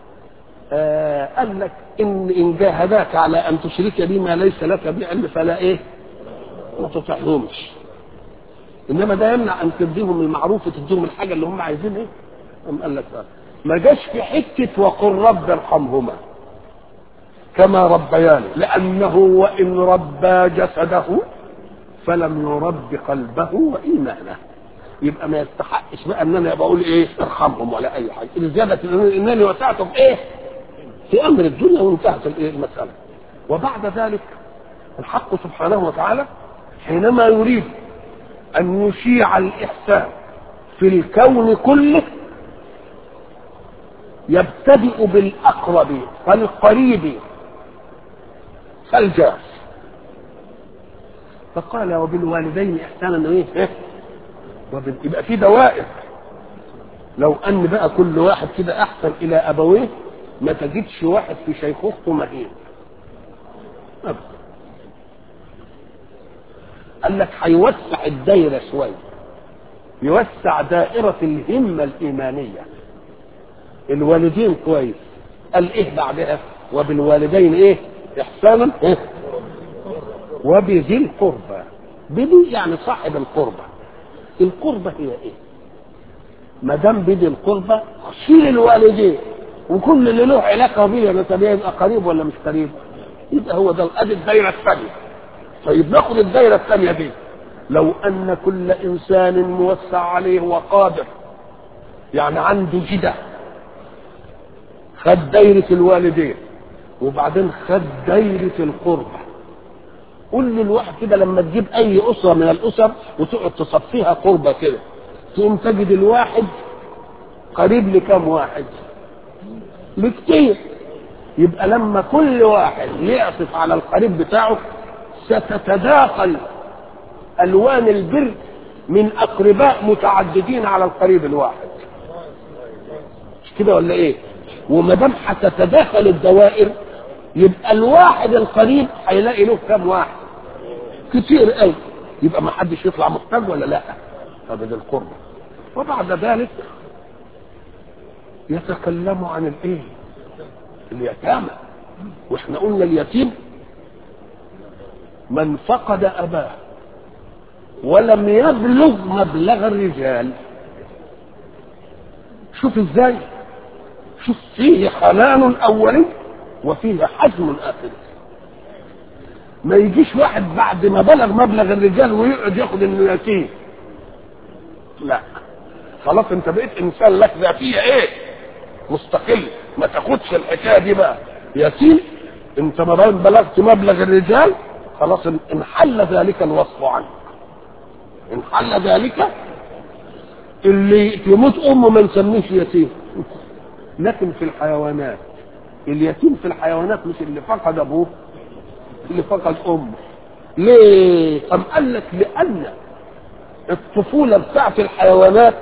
آه قال لك إن إن جاهداك على أن تشرك بي ما ليس لك بعلم فلا إيه؟ ما تطعهمش إنما ده يمنع أن تديهم المعروف وتديهم الحاجة اللي هم عايزين إيه؟ أم قال لك ما جاش في حتة وقل رب ارحمهما كما ربياني لأنه وإن ربى جسده فلم يرب قلبه وإيمانه يبقى ما يستحقش بقى ان انا بقول ايه ارحمهم ولا اي حاجه الزياده انني وسعته في ايه؟ في امر الدنيا وانتهت الايه المساله وبعد ذلك الحق سبحانه وتعالى حينما يريد ان يشيع الاحسان في الكون كله يبتدئ بالاقرب فالقريب فالجار فقال وبالوالدين احسانا ايه؟ إيه؟ وبال... يبقى في دوائر لو ان بقى كل واحد كده احسن الى ابويه ما تجدش واحد في شيخوخته مهين أبدا قال لك هيوسع الدايره شويه يوسع دائره الهمه الايمانيه الوالدين كويس قال ايه بعدها وبالوالدين ايه احسانا إيه؟ وبذي القربى بذي يعني صاحب القربى القربى هي ايه ما دام بذي القربى شيل الوالدين وكل اللي له علاقه بيه نسبيه يبقى قريب ولا مش قريب يبقى هو ده ادي الدايره الثانيه طيب ناخد الدايره الثانيه دي لو ان كل انسان موسع عليه وقادر يعني عنده جده خد دايره الوالدين وبعدين خد دايره القربى قول للواحد كده لما تجيب اي اسره من الاسر وتقعد تصفيها قربة كده تقوم تجد الواحد قريب لكم واحد بكتير يبقى لما كل واحد يعطف على القريب بتاعه ستتداخل الوان البر من اقرباء متعددين على القريب الواحد مش كده ولا ايه وما دام هتتداخل الدوائر يبقى الواحد القريب هيلاقي له كام واحد كتير قوي يبقى ما حدش يطلع محتاج ولا لا ابدا القرب وبعد ذلك يتكلم عن الايه اليتامى واحنا قلنا اليتيم من فقد اباه ولم يبلغ مبلغ الرجال شوف ازاي شوف فيه حنان اولي وفيه حزم اخر ما يجيش واحد بعد ما بلغ مبلغ الرجال ويقعد ياخد انه يتيم لا خلاص انت بقيت انسان لك ذاتيه ايه مستقل ما تاخدش الحكايه دي بقى يتيم انت ما بلغت مبلغ الرجال خلاص انحل ذلك الوصف عنك انحل ذلك اللي تموت امه ما نسميش يتيم لكن في الحيوانات اليتيم في الحيوانات مش اللي فقد ابوه اللي فقد امه ليه أم قال لك لان الطفوله بتاعت الحيوانات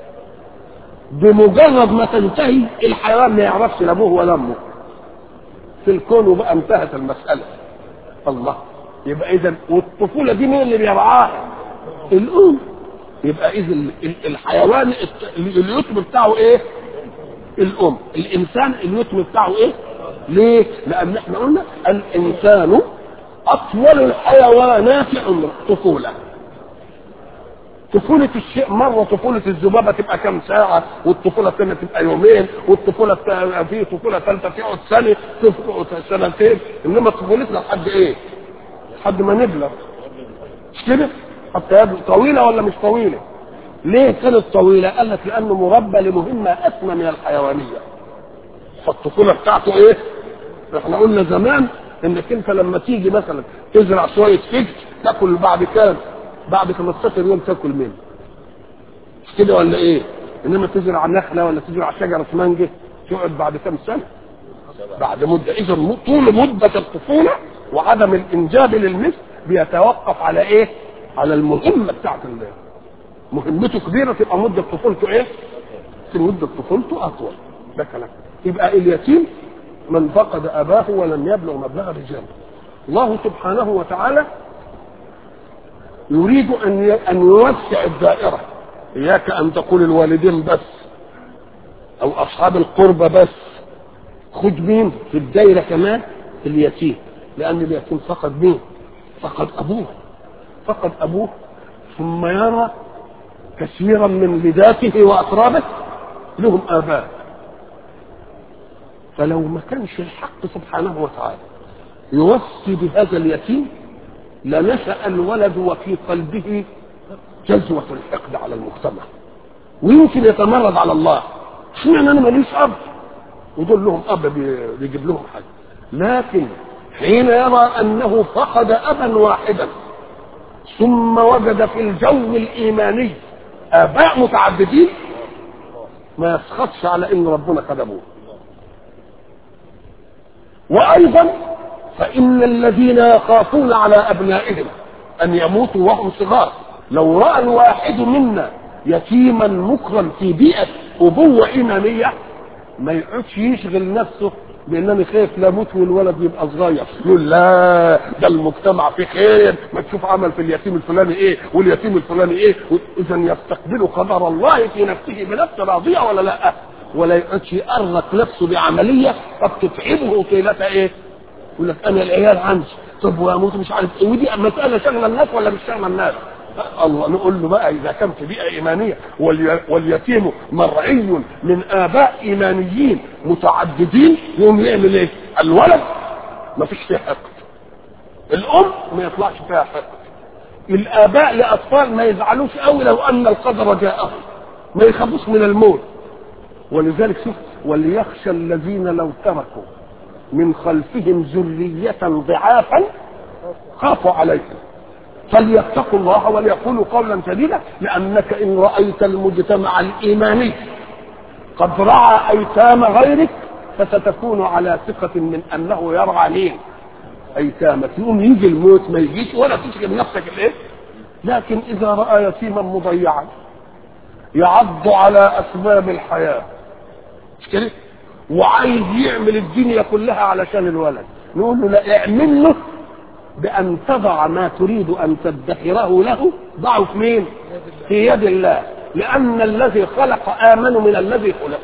بمجرد ما تنتهي الحيوان ما يعرفش لا ابوه ولا امه في الكون وبقى انتهت المساله الله يبقى اذا والطفوله دي مين اللي بيرعاها الام يبقى اذا الحيوان اليتم بتاعه ايه الام الانسان اليتم بتاعه ايه ليه لان احنا قلنا الانسان اطول الحيوانات عمر طفوله طفولة الشيء مرة طفولة الذبابة تبقى كم ساعة والطفولة الثانية تبقى يومين والطفولة في طفولة ثالثة تقعد سنة تقعد سنتين إنما طفولتنا لحد إيه؟ لحد ما نبلغ مش كده؟ حتى يبلغ طويلة ولا مش طويلة؟ ليه كانت طويلة؟ قال لك لأنه مربى لمهمة أسمى من الحيوانية فالطفولة بتاعته إيه؟ إحنا قلنا زمان إنك أنت لما تيجي مثلا تزرع شوية فجل تاكل بعد كام؟ بعد 15 يوم تاكل منه مش كده ولا ايه انما تزرع نخله ولا تزرع شجره مانجه تقعد بعد كم سنه بعد مده اذا طول مده الطفوله وعدم الانجاب للمثل بيتوقف على ايه على المهمه بتاعت الله مهمته كبيره تبقى مده طفولته ايه في مده طفولته اطول ده كلام يبقى اليتيم من فقد اباه ولم يبلغ مبلغ الرجال الله سبحانه وتعالى يريد ان ان يوسع الدائره اياك ان تقول الوالدين بس او اصحاب القربى بس خد مين في الدائره كمان اليتيم لان اليتيم فقد مين فقد ابوه فقد ابوه ثم يرى كثيرا من لذاته واقرابه لهم اباء فلو ما كانش الحق سبحانه وتعالى يوصي بهذا اليتيم لنشأ الولد وفي قلبه جزوة الحقد على المجتمع ويمكن يتمرد على الله اشمعنى انا ماليش اب ودول لهم اب بيجيب لهم حاجه لكن حين يرى انه فقد ابا واحدا ثم وجد في الجو الايماني اباء متعددين ما يسخطش على ان ربنا خد ابوه وايضا فإن الذين يخافون على أبنائهم أن يموتوا وهم صغار لو رأى الواحد منا يتيما مكرا في بيئة أبوة إيمانية ما يقعدش يشغل نفسه بأنني خايف لا موت والولد يبقى صغير يقول لا ده المجتمع فيه خير ما تشوف عمل في اليتيم الفلاني ايه واليتيم الفلاني ايه اذا يستقبل قدر الله في نفسه بنفس راضيه ولا لا ولا يقعدش يأرق نفسه بعمليه قد تتعبه طيله ايه يقول لك انا العيال عندي طب واموت مش عارف ايه ودي مساله شغله الناس ولا مش شغله الناس الله نقول له بقى اذا كان في بيئه ايمانيه واليتيم مرعي من اباء ايمانيين متعددين يقوم يعمل ايه؟ الولد ما فيش فيه حقد الام ما يطلعش فيها حقد الاباء لاطفال ما يزعلوش قوي لو ان القدر جاءهم ما يخافوش من الموت ولذلك شوف وليخشى الذين لو تركوا من خلفهم ذرية ضعافا خافوا عليهم فليتقوا الله وليقولوا قولا سديدا لأنك إن رأيت المجتمع الإيماني قد رعى أيتام غيرك فستكون على ثقة من أنه يرعى مين؟ أيتامك يقوم يجي الموت ما يجيش ولا تشغل نفسك الإيه؟ لكن اذا راى يتيما مضيعا يعض على اسباب الحياه مش كده وعايز يعمل الدنيا كلها علشان الولد نقول له لا اعمل له بان تضع ما تريد ان تدخره له ضعه في مين في يد الله لان الذي خلق امن من الذي خلق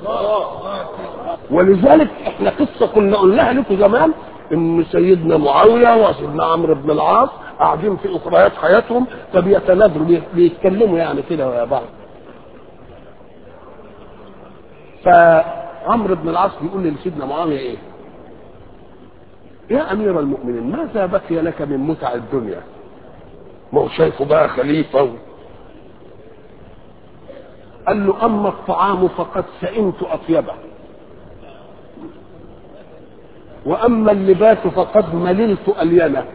ولذلك احنا قصه كنا قلناها لكم زمان ان سيدنا معاويه وسيدنا عمرو بن العاص قاعدين في اخريات حياتهم فبيتنادروا بيتكلموا يعني كده ويا بعض فعمرو بن العاص بيقول لسيدنا معاويه ايه؟ يا امير المؤمنين ماذا بقي لك من متع الدنيا؟ ما هو شايفه بقى خليفه و... قال له اما الطعام فقد سئمت اطيبه واما اللباس فقد مللت الينه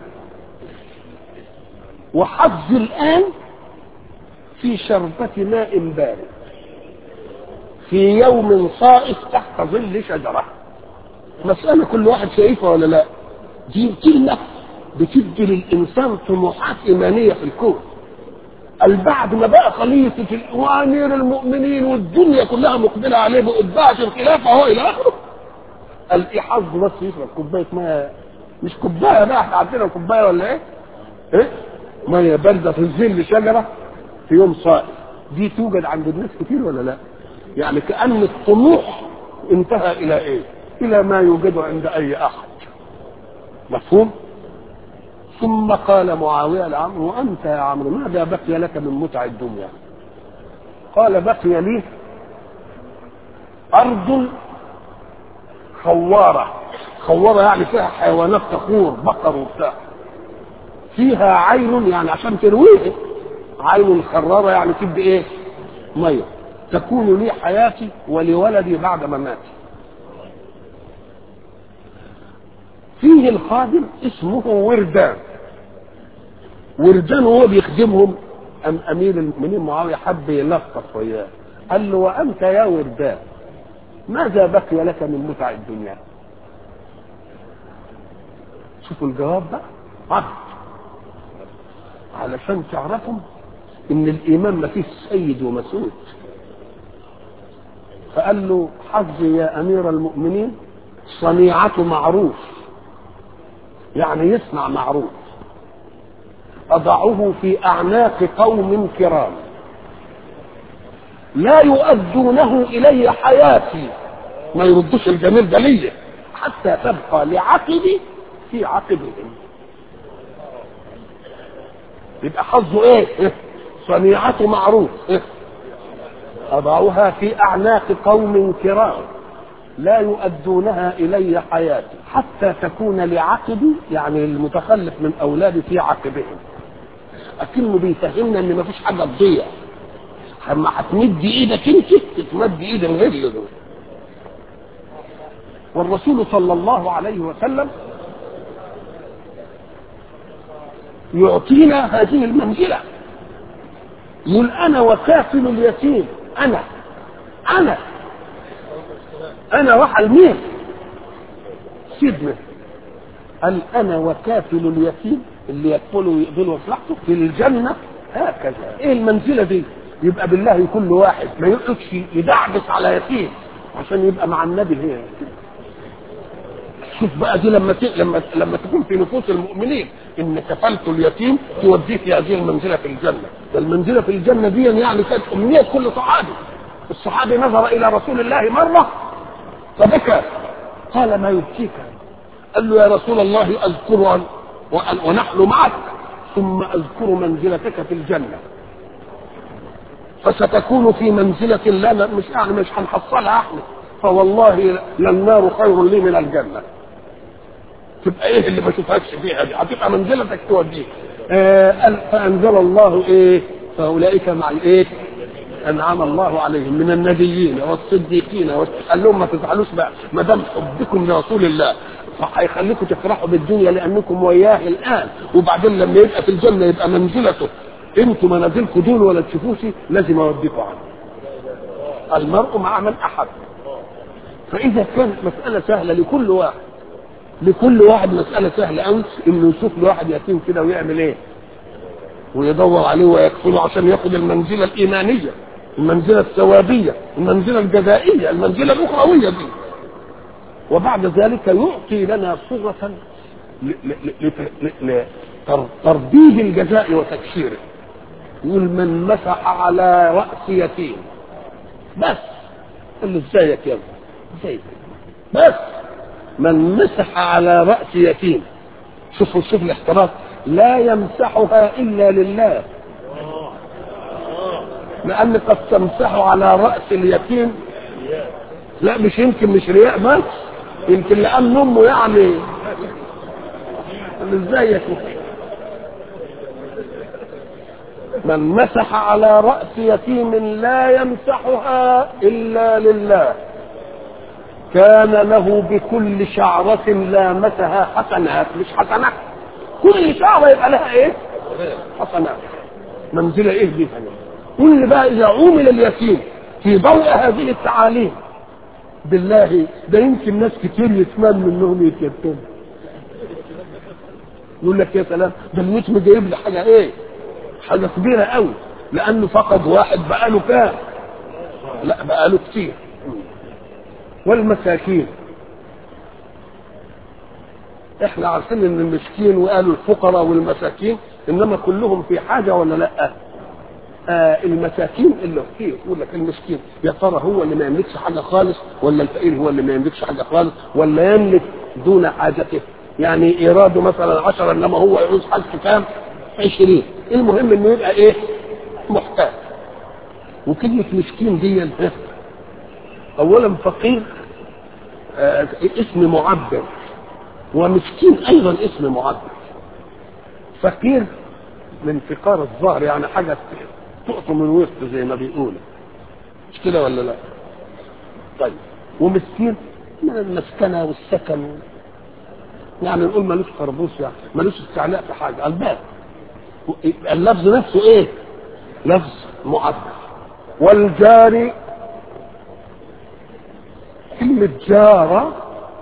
وحظي الان في شربة ماء بارد في يوم صائف تحت ظل شجرة مسألة كل واحد شايفها ولا لا دي كلمة بتدي للإنسان طموحات إيمانية في الكون البعد ما بقى خليفة وأمير المؤمنين والدنيا كلها مقبلة عليه بأتباع الخلافة هو إلى آخره قال إيه حظه بس يشرب كوباية مية مش كوباية بقى احنا عندنا كوباية ولا إيه؟ إيه؟ مية باردة في ظل شجرة في يوم صائف دي توجد عند الناس كتير ولا لا؟ يعني كأن الطموح انتهى إلى إيه؟ إلى ما يوجد عند أي أحد مفهوم؟ ثم قال معاوية لعمرو وأنت يا عمرو ماذا بقي لك من متع الدنيا؟ قال بقي لي أرض خوارة خوارة يعني فيها حيوانات تخور بقر وبتاع فيها عين يعني عشان ترويه عين خرارة يعني تدي ايه مية تكون لي حياتي ولولدي بعد مماتي فيه الخادم اسمه وردان وردان وهو بيخدمهم أم أمير المؤمنين معاوية حب يلطف وياه قال له وأنت يا وردان ماذا بقي لك من متع الدنيا شوفوا الجواب بقى عبد علشان تعرفوا ان الايمان ما فيش سيد ومسؤول فقال له حظي يا امير المؤمنين صنيعة معروف يعني يصنع معروف اضعه في اعناق قوم كرام لا يؤدونه الي حياتي ما يردوش الجميل ده ليا حتى تبقى لعقبي في عقبهم يبقى حظه ايه صنيعته معروف إيه؟ أضعها في أعناق قوم كرام لا يؤدونها إلي حياتي حتى تكون لعقبي يعني المتخلف من أولادي في عقبهم أكنه بيفهمنا إن مفيش حاجة تضيع اما هتمد ايدك انت تمد ايد الغير دول والرسول صلى الله عليه وسلم يعطينا هذه المنزله يقول انا وكافل اليتيم انا انا انا وحل مين سيدنا قال انا وكافل اليتيم اللي يكفله ويقبله مصلحته في الجنه هكذا ايه المنزله دي يبقى بالله كل واحد ما يقعدش يدعبس على يتيم عشان يبقى مع النبي هي شوف بقى دي لما ت... لما لما تكون في نفوس المؤمنين ان كفلت اليتيم توديه في هذه المنزله في الجنه ده المنزله في الجنه دي يعني كانت امنيه كل صحابي الصحابي نظر الى رسول الله مره فبكى قال ما يبكيك قال له يا رسول الله اذكر ونحن معك ثم اذكر منزلتك في الجنه فستكون في منزلة لا مش يعني مش هنحصلها احنا فوالله للنار خير لي من الجنة تبقى ايه اللي ما شوفهاش فيها دي هتبقى منزلتك توديك آه فانزل الله ايه فاولئك مع الايه انعم الله عليهم من النبيين والصديقين قال لهم ما تزعلوش بقى ما دام حبكم لرسول الله فهيخليكم تفرحوا بالدنيا لانكم وياه الان وبعدين لما يبقى في الجنه يبقى منزلته انتوا منازلكم دول ولا تشوفوش لازم اوديكم عنه المرء مع من احب فاذا كانت مساله سهله لكل واحد لكل واحد مساله سهله قوي انه يشوف له واحد يتيم كده ويعمل ايه ويدور عليه ويكفله عشان ياخد المنزله الايمانيه المنزله الثوابيه المنزله الجزائيه المنزله الاخرويه دي وبعد ذلك يعطي لنا صورة لترديد الجزاء وتكسيره يقول من مسح على رأس يتيم بس قال له ازيك يا ابني ازيك بس من مسح على رأس يتيم شوفوا شوف الاحتراف لا يمسحها إلا لله لأن قد تمسح على رأس اليتيم لا مش يمكن مش رياء بس يمكن لأن أمه يعني ازيك من مسح على رأس يتيم لا يمسحها إلا لله كان له بكل شعرة لامسها حسنات مش حسنات كل شعرة يبقى لها ايه حسنات منزلة ايه دي كل بقى اذا عومل اليتيم في ضوء هذه التعاليم بالله ده يمكن ناس كتير يتمنوا انهم يتيتموا يقول لك يا سلام ده اليتم جايب لي حاجه ايه حاجه كبيره قوي لانه فقد واحد بقاله كام لا بقاله كتير والمساكين احنا عارفين ان المسكين وقالوا الفقراء والمساكين انما كلهم في حاجه ولا لا آه المساكين اللي فيه يقول لك المسكين يا ترى هو اللي ما يملكش حاجه خالص ولا الفقير هو اللي ما يملكش حاجه خالص ولا يملك دون حاجته يعني ايراده مثلا 10 انما هو يعوز حاجته كام 20 المهم انه يبقى ايه محتاج وكلمه مسكين دي اولا فقير آه اسم معبر ومسكين ايضا اسم معبر فقير من فقار الظهر يعني حاجه تقطم من وسط زي ما بيقولوا مش كده ولا لا طيب ومسكين من المسكنه والسكن يعني نقول ملوش خربوش يعني ملوش استعلاء في حاجه الباب اللفظ نفسه ايه لفظ معبر والجاري كلمة جارة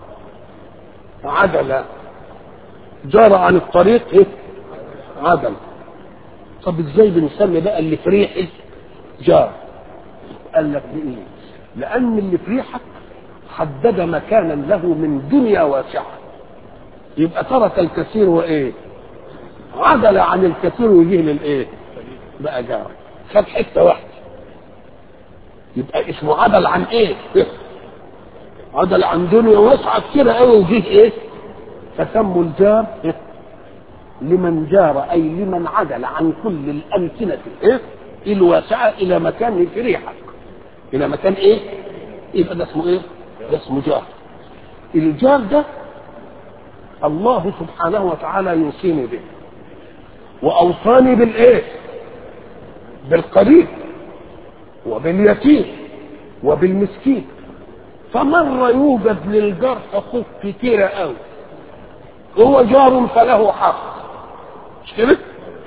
عدل جار عن الطريق ايه عدل طب ازاي بنسمي بقى اللي في ريحه جار قال لك بايه لان اللي في ريحك حدد مكانا له من دنيا واسعه يبقى ترك الكثير وايه عدل عن الكثير ويجيه للايه بقى جار خد حته واحده يبقى اسمه عدل عن ايه عدل عن دنيا واسعه كتير قوي وجيه ايه فسموا الجار إيه؟ لمن جار اي لمن عدل عن كل الامكنه ايه الواسعه الى مكان في ريحك الى مكان ايه يبقى ده اسمه ايه ده اسمه جار الجار ده الله سبحانه وتعالى يوصيني به واوصاني بالايه بالقريب وباليتيم وبالمسكين فمرة يوجد للجار حقوق كتيرة قوي هو جار فله حق مش كده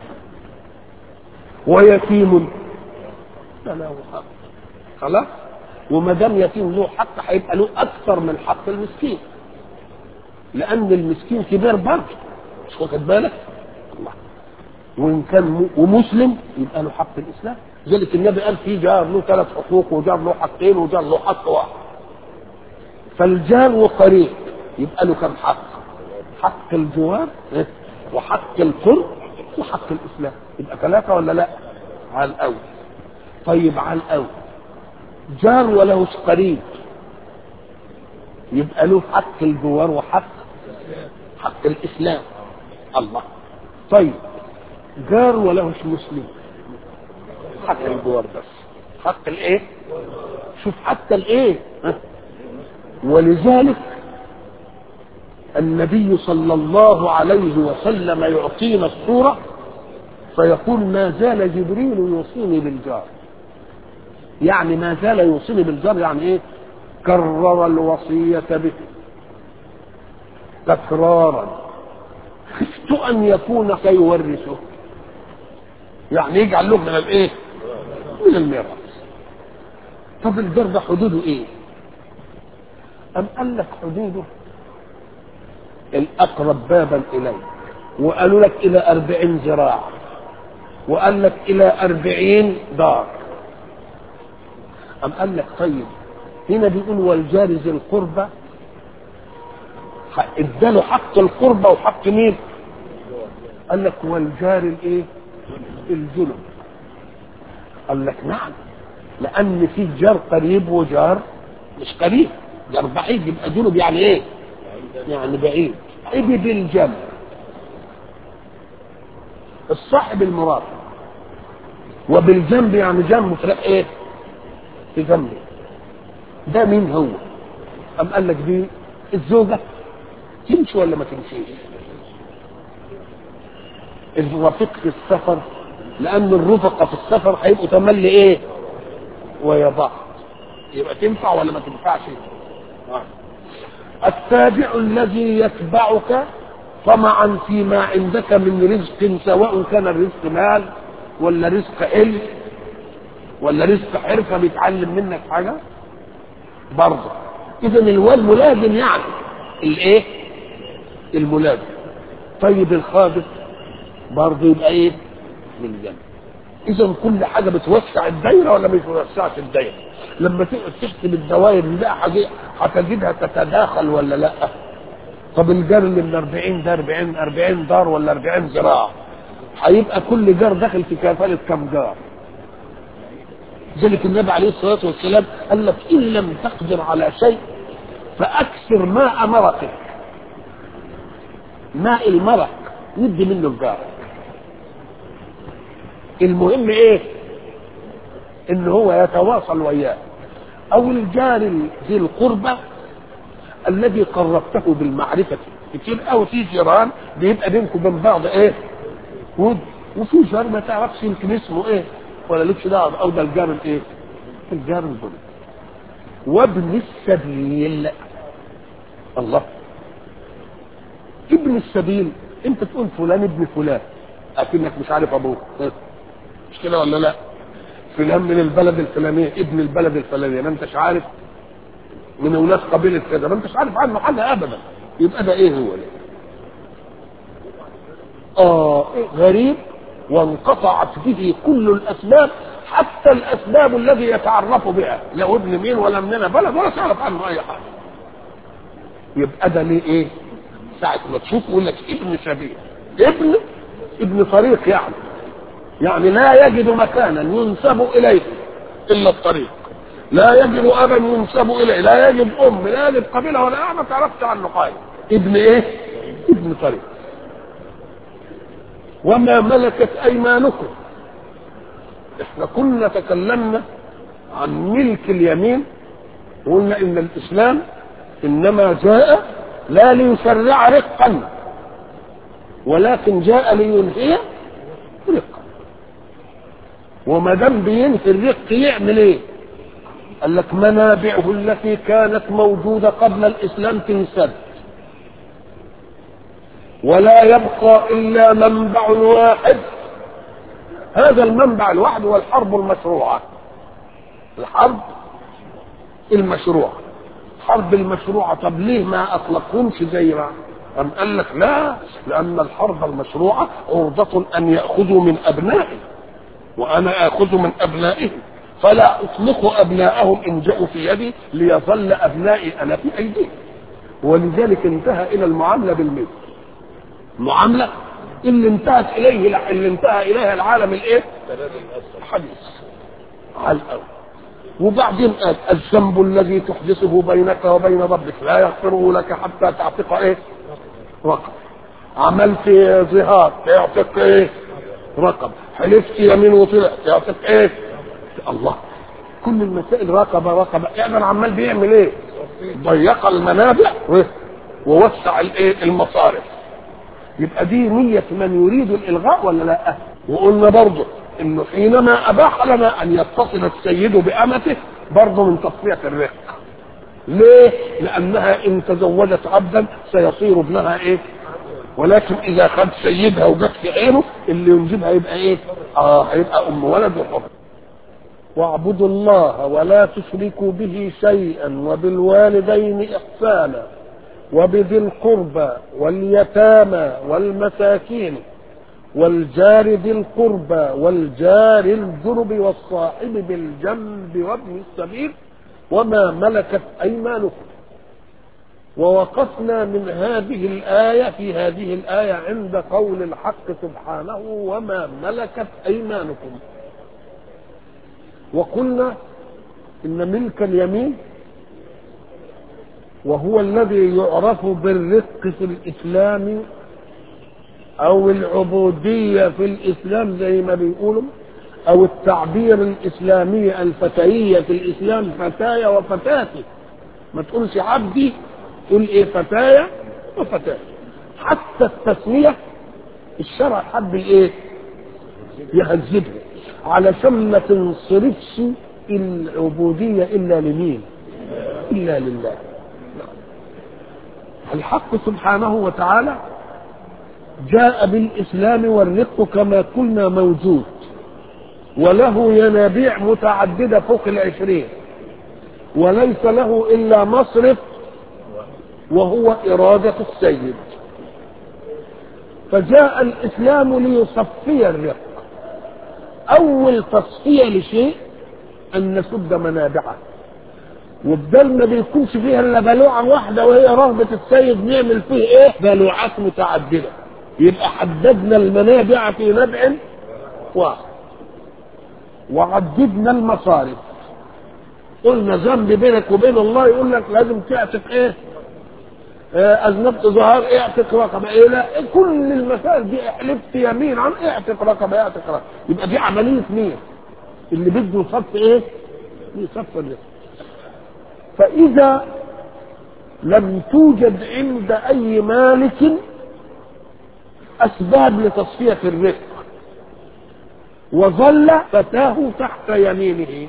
ويتيم فله حق خلاص وما دام يتيم له حق هيبقى له اكثر من حق المسكين لان المسكين كبير برضه مش واخد بالك الله وان كان م... ومسلم يبقى له حق الاسلام ذلك النبي قال في جار له ثلاث حقوق وجار له حقين وجار له حق واحد فالجار وقريب يبقى له كم حق حق الجوار وحق القرب وحق الاسلام يبقى ثلاثه ولا لا على الاول طيب على الاول جار وله قريب يبقى له حق الجوار وحق حق الاسلام الله طيب جار وله مسلم حق الجوار بس حق الايه شوف حتى الايه ولذلك النبي صلى الله عليه وسلم يعطينا الصورة فيقول ما زال جبريل يوصيني بالجار يعني ما زال يوصيني بالجار يعني ايه كرر الوصية به تكرارا خفت ان يكون سيورثه يعني يجعل له من الايه من الميراث طب الجار ده حدوده ايه أم قال لك حدوده الأقرب بابا إليه وقالوا لك إلى أربعين ذراع وقال لك إلى أربعين دار أم قال لك طيب هنا بيقول والجار ذي القربى اداله حق القربى وحق مين؟ قال لك والجار الايه؟ الجنب قال لك نعم لأن في جار قريب وجار مش قريب جار بعيد يبقى جنب يعني ايه؟ يعني بعيد ابي بالجنب الصاحب المرافق وبالجنب يعني جنبه في ايه؟ في جنبه ده مين هو؟ أم قال لك دي الزوجة تمشي ولا ما تمشيش؟ الرفيق في السفر لأن الرفقة في السفر هيبقوا تملي إيه؟ ويا بعض يبقى تنفع ولا ما تنفعش؟ آه. التابع الذي يتبعك طمعا فيما عندك من رزق سواء كان الرزق مال ولا رزق علم ولا رزق حرفه بيتعلم منك حاجه برضه اذا الواد ملازم يعني الايه الملازم طيب الخابط برضه يبقى ايه من الجنة اذا كل حاجه بتوسع الدايره ولا مش بتوسعش الدايره لما تقعد تحسب الدوائر لا حاجه هتجدها تتداخل ولا لا طب الجار اللي من 40 ده 40 40 دار ولا 40 زراعه هيبقى كل جار داخل في كفاله كم جار ذلك النبي عليه الصلاه والسلام قال لك ان لم تقدر على شيء فاكثر ماء مرقك ماء المرق ندي منه لجارك المهم ايه ان هو يتواصل وياه او الجار ذي القربى الذي قربته بالمعرفة كتير قوي في جيران بيبقى بينكم وبين بعض ايه ود وفي جار ما تعرفش يمكن اسمه ايه ولا لكش دعوه او ده الجار الايه الجار الظلم وابن السبيل الله ابن السبيل انت تقول فلان ابن فلان اكنك مش عارف ابوه مش كده ولا لا فلان من البلد الفلانيه ابن البلد الفلانيه ما انتش عارف من اولاد قبيله كذا ما انتش عارف عنه حاجه ابدا يبقى ده ايه هو ده اه إيه غريب وانقطعت به كل الاسباب حتى الاسباب الذي يتعرف بها لا ابن مين ولا مننا بلد ولا تعرف عنه اي حاجه يبقى ده ليه ايه ساعة ما تشوف يقول لك ابن سبيل ابن ابن طريق يعني يعني لا يجد مكانا ينسب اليه الا الطريق لا يجد ابا ينسب اليه لا يجد ام لا يجد قبيله ولا ما تعرفش عنه قائل ابن ايه ابن طريق وما ملكت ايمانكم احنا كنا تكلمنا عن ملك اليمين وقلنا ان الاسلام انما جاء لا ليشرع رقا ولكن جاء لينهي رقا وما دام بينهي الرق يعمل ايه؟ قال لك منابعه التي كانت موجوده قبل الاسلام تنسد ولا يبقى الا منبع واحد هذا المنبع الواحد هو الحرب المشروعه الحرب المشروعه الحرب المشروعه طب ليه ما اطلقهمش زي ما أم قال لك لا لأن الحرب المشروعة عرضة أن يأخذوا من أبنائهم وأنا آخذ من أبنائهم فلا أطلق أبناءهم إن جاءوا في يدي ليظل أبنائي أنا في أيديهم ولذلك انتهى إلى المعاملة بالمثل المعاملة اللي انتهت إليه اللي انتهى إليها العالم الإيه؟ الحديث على الأول وبعدين قال الذنب الذي تحدثه بينك وبين ربك لا يغفره لك حتى تعتق ايه؟ رقم عملت ظهار تعتق ايه؟ رقم حلفت يمين وطلع تعتق ايه؟ الله كل المسائل رقبة رقبة يعني عمال بيعمل ايه؟ ضيق المنابع ووسع الايه؟ المصارف يبقى دي نية من يريد الإلغاء ولا لا؟ وقلنا برضه انه حينما اباح لنا ان يتصل السيد بامته برضه من تصفيه الرق ليه لانها ان تزوجت عبدا سيصير ابنها ايه ولكن اذا خد سيدها وجت في عينه اللي ينجبها يبقى ايه اه هيبقى ام ولد وحب واعبدوا الله ولا تشركوا به شيئا وبالوالدين احسانا وبذي القربى واليتامى والمساكين والجار ذي القربى والجار الجرب والصاحب بالجنب وابن السبيل وما ملكت أيمانكم ووقفنا من هذه الآية في هذه الآية عند قول الحق سبحانه وما ملكت أيمانكم وقلنا إن ملك اليمين وهو الذي يعرف بالرق في الإسلام أو العبودية في الإسلام زي ما بيقولوا أو التعبير الإسلامي الفتيية في الإسلام فتايا وفتاتي ما تقولش عبدي تقول إيه فتايا وفتاتي حتى التسمية الشرع حب الإيه؟ يهذبها علشان ما تنصرفش العبودية إلا لمين؟ إلا لله الحق سبحانه وتعالى جاء بالإسلام والرق كما قلنا موجود وله ينابيع متعددة فوق العشرين وليس له إلا مصرف وهو إرادة السيد فجاء الإسلام ليصفي الرق أول تصفية لشيء أن نسد منابعه وبدل ما بيكونش فيها الا بلوعه واحده وهي رغبه السيد نعمل فيه ايه؟ بلوعات متعدده. يبقى حددنا المنابع في نبع واحد. وعددنا المصارف. قلنا ذنب بينك وبين الله يقول لك لازم تعتق ايه؟ آه، اذنبت ظهار اعتق رقبه ايه لا كل المسائل دي حلفت يمين عن اعتق رقبه اعتق رقبه يبقى دي عمليه مين؟ اللي بده يصف ايه؟ يصف الرزق. فإذا لم توجد عند أي مالك أسباب لتصفية الرق وظل فتاه تحت يمينه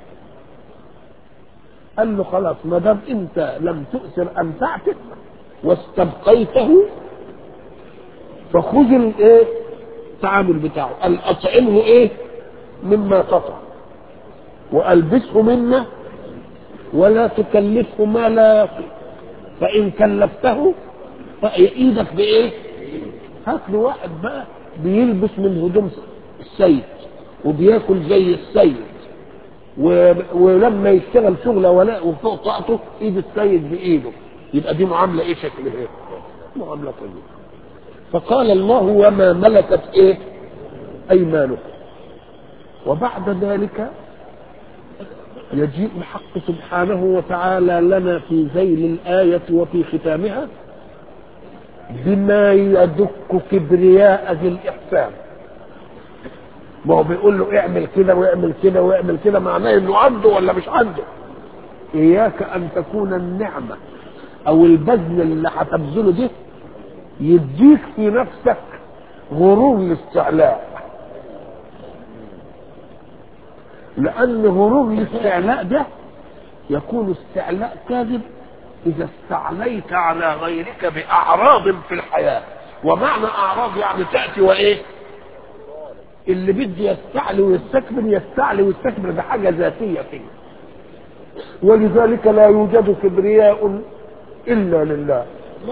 قال له خلاص ما دام انت لم تؤثر امتعتك واستبقيته فخذ الايه التعامل بتاعه قال اطعمه ايه مما تطعم والبسه مما ولا تكلفه ما لا يطيق فإن كلفته فإيدك بإيه؟ هات له واحد بقى بيلبس من هدوم السيد وبياكل زي السيد و... ولما يشتغل شغله ولا وفوق طاقته ايد السيد بايده يبقى دي معامله ايه شكلها ايه؟ معامله طيبه فقال الله وما ملكت ايه؟ ايمانكم وبعد ذلك يجيء الحق سبحانه وتعالى لنا في ذيل الآية وفي ختامها بما يدك كبرياء ذي الإحسان ما هو بيقول له اعمل كده واعمل كده واعمل كده معناه انه عنده ولا مش عنده اياك ان تكون النعمة او البذل اللي هتبذله ده يديك في نفسك غرور الاستعلاء لأن غرور الاستعلاء ده يكون استعلاء كاذب إذا استعليت على غيرك بأعراض في الحياة ومعنى أعراض يعني تأتي وإيه؟ اللي بده يستعلي ويستكبر يستعلي ويستكبر بحاجة ذاتية فيه ولذلك لا يوجد كبرياء إلا لله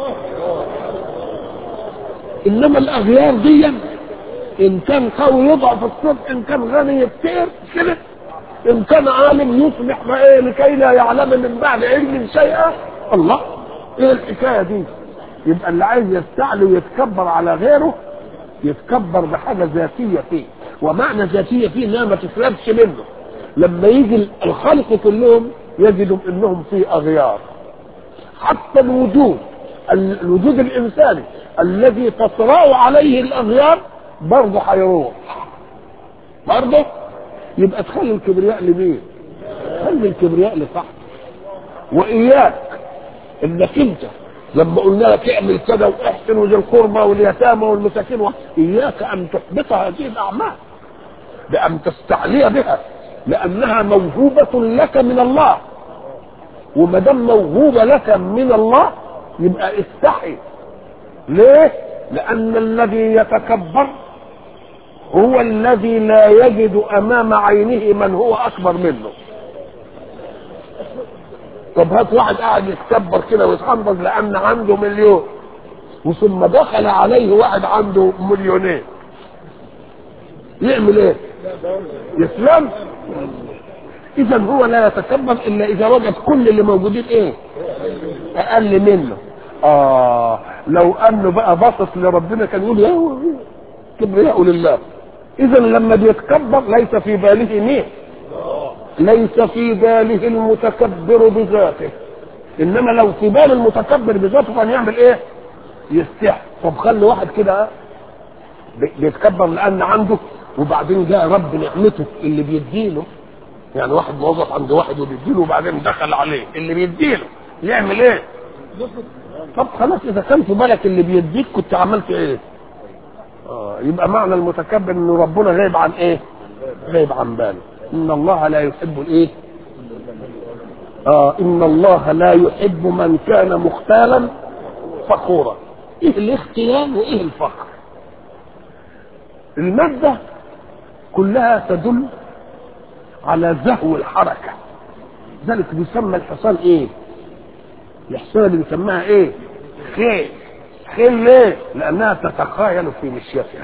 إنما الأغيار دي إن كان قوي يضعف الصدق إن كان غني يفتقر كده ان كان عالم يصبح ايه لكي لا يعلم من بعد علم شيئا الله ايه الحكايه دي يبقى اللي عايز يستعلي ويتكبر على غيره يتكبر بحاجه ذاتيه فيه ومعنى ذاتيه فيه انها ما تسلبش منه لما يجي الخلق كلهم يجدوا انهم في اغيار حتى الوجود الوجود الانساني الذي تطرا عليه الاغيار برضه هيروح برضه يبقى تخلي الكبرياء لمين؟ خلي الكبرياء لصاحبك واياك انك انت لما قلنا لك اعمل كذا واحسن وذي القربى واليتامى والمساكين اياك ان تحبط هذه الاعمال بان تستعلي بها لانها موهوبه لك من الله وما دام موهوبه لك من الله يبقى استحي ليه؟ لان الذي يتكبر هو الذي لا يجد امام عينه من هو اكبر منه طب هات واحد قاعد يتكبر كده ويتحنطز لان عنده مليون وثم دخل عليه واحد عنده مليونين يعمل ايه يسلم اذا هو لا يتكبر الا اذا وجد كل اللي موجودين ايه اقل منه اه لو انه بقى باصص لربنا كان يقول يا كبرياء لله اذا لما بيتكبر ليس في باله مين ليس في باله المتكبر بذاته انما لو في بال المتكبر بذاته كان يعمل ايه يستحي طب خلي واحد كده بيتكبر لان عنده وبعدين جاء رب نعمته اللي بيديله يعني واحد موظف عند واحد وبيديله وبعدين دخل عليه اللي بيديله يعمل ايه طب خلاص اذا كان في بالك اللي بيديك كنت عملت ايه آه يبقى معنى المتكبر ان ربنا غايب عن ايه غايب عن باله ان الله لا يحب الايه آه ان الله لا يحب من كان مختالا فخورا ايه الاختيال وايه الفخر المادة كلها تدل على زهو الحركة ذلك بيسمى الحصان ايه الحصان اللي بيسماها ايه خيل خيل ليه لانها تتخايل في مشيتها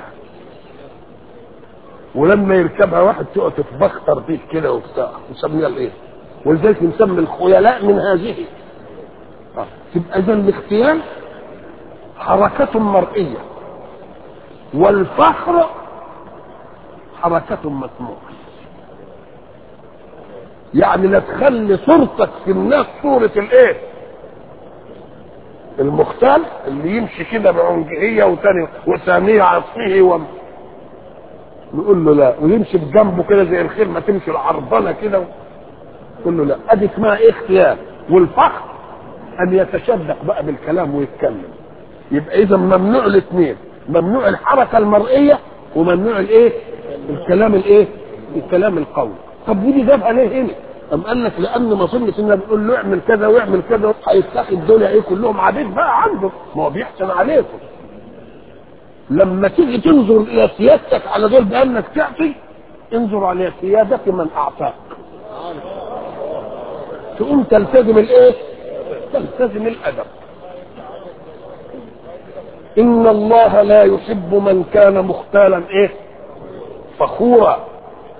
ولما يركبها واحد تقعد تتبختر بيه كده وبتاع نسميها الايه ولذلك نسمي الخيلاء من هذه آه. تبقى اذا الاختيال حركة مرئية والفخر حركة مسموعة يعني لا تخلي صورتك في الناس صورة الايه المختال اللي يمشي كده بعنجهية وتاني وثانية عصيه و... نقول له لا ويمشي بجنبه كده زي الخير ما تمشي العرضنة كده نقول له لا ادي اسمها ايه اختيار والفخر ان يتشدق بقى بالكلام ويتكلم يبقى اذا ممنوع الاثنين ممنوع الحركة المرئية وممنوع الايه الكلام الايه الكلام القولي طب ودي جابها ليه هنا أم قال لك لأن ما ظنش إننا بنقول له اعمل كذا واعمل كذا هيتاخد دول إيه كلهم عبيد بقى عنده ما هو بيحسن عليكم لما تيجي تنظر إلى سيادتك على دول بأنك تعطي انظر على سيادة من أعطاك تقوم تلتزم الإيه؟ تلتزم الأدب إن الله لا يحب من كان مختالا إيه؟ فخورا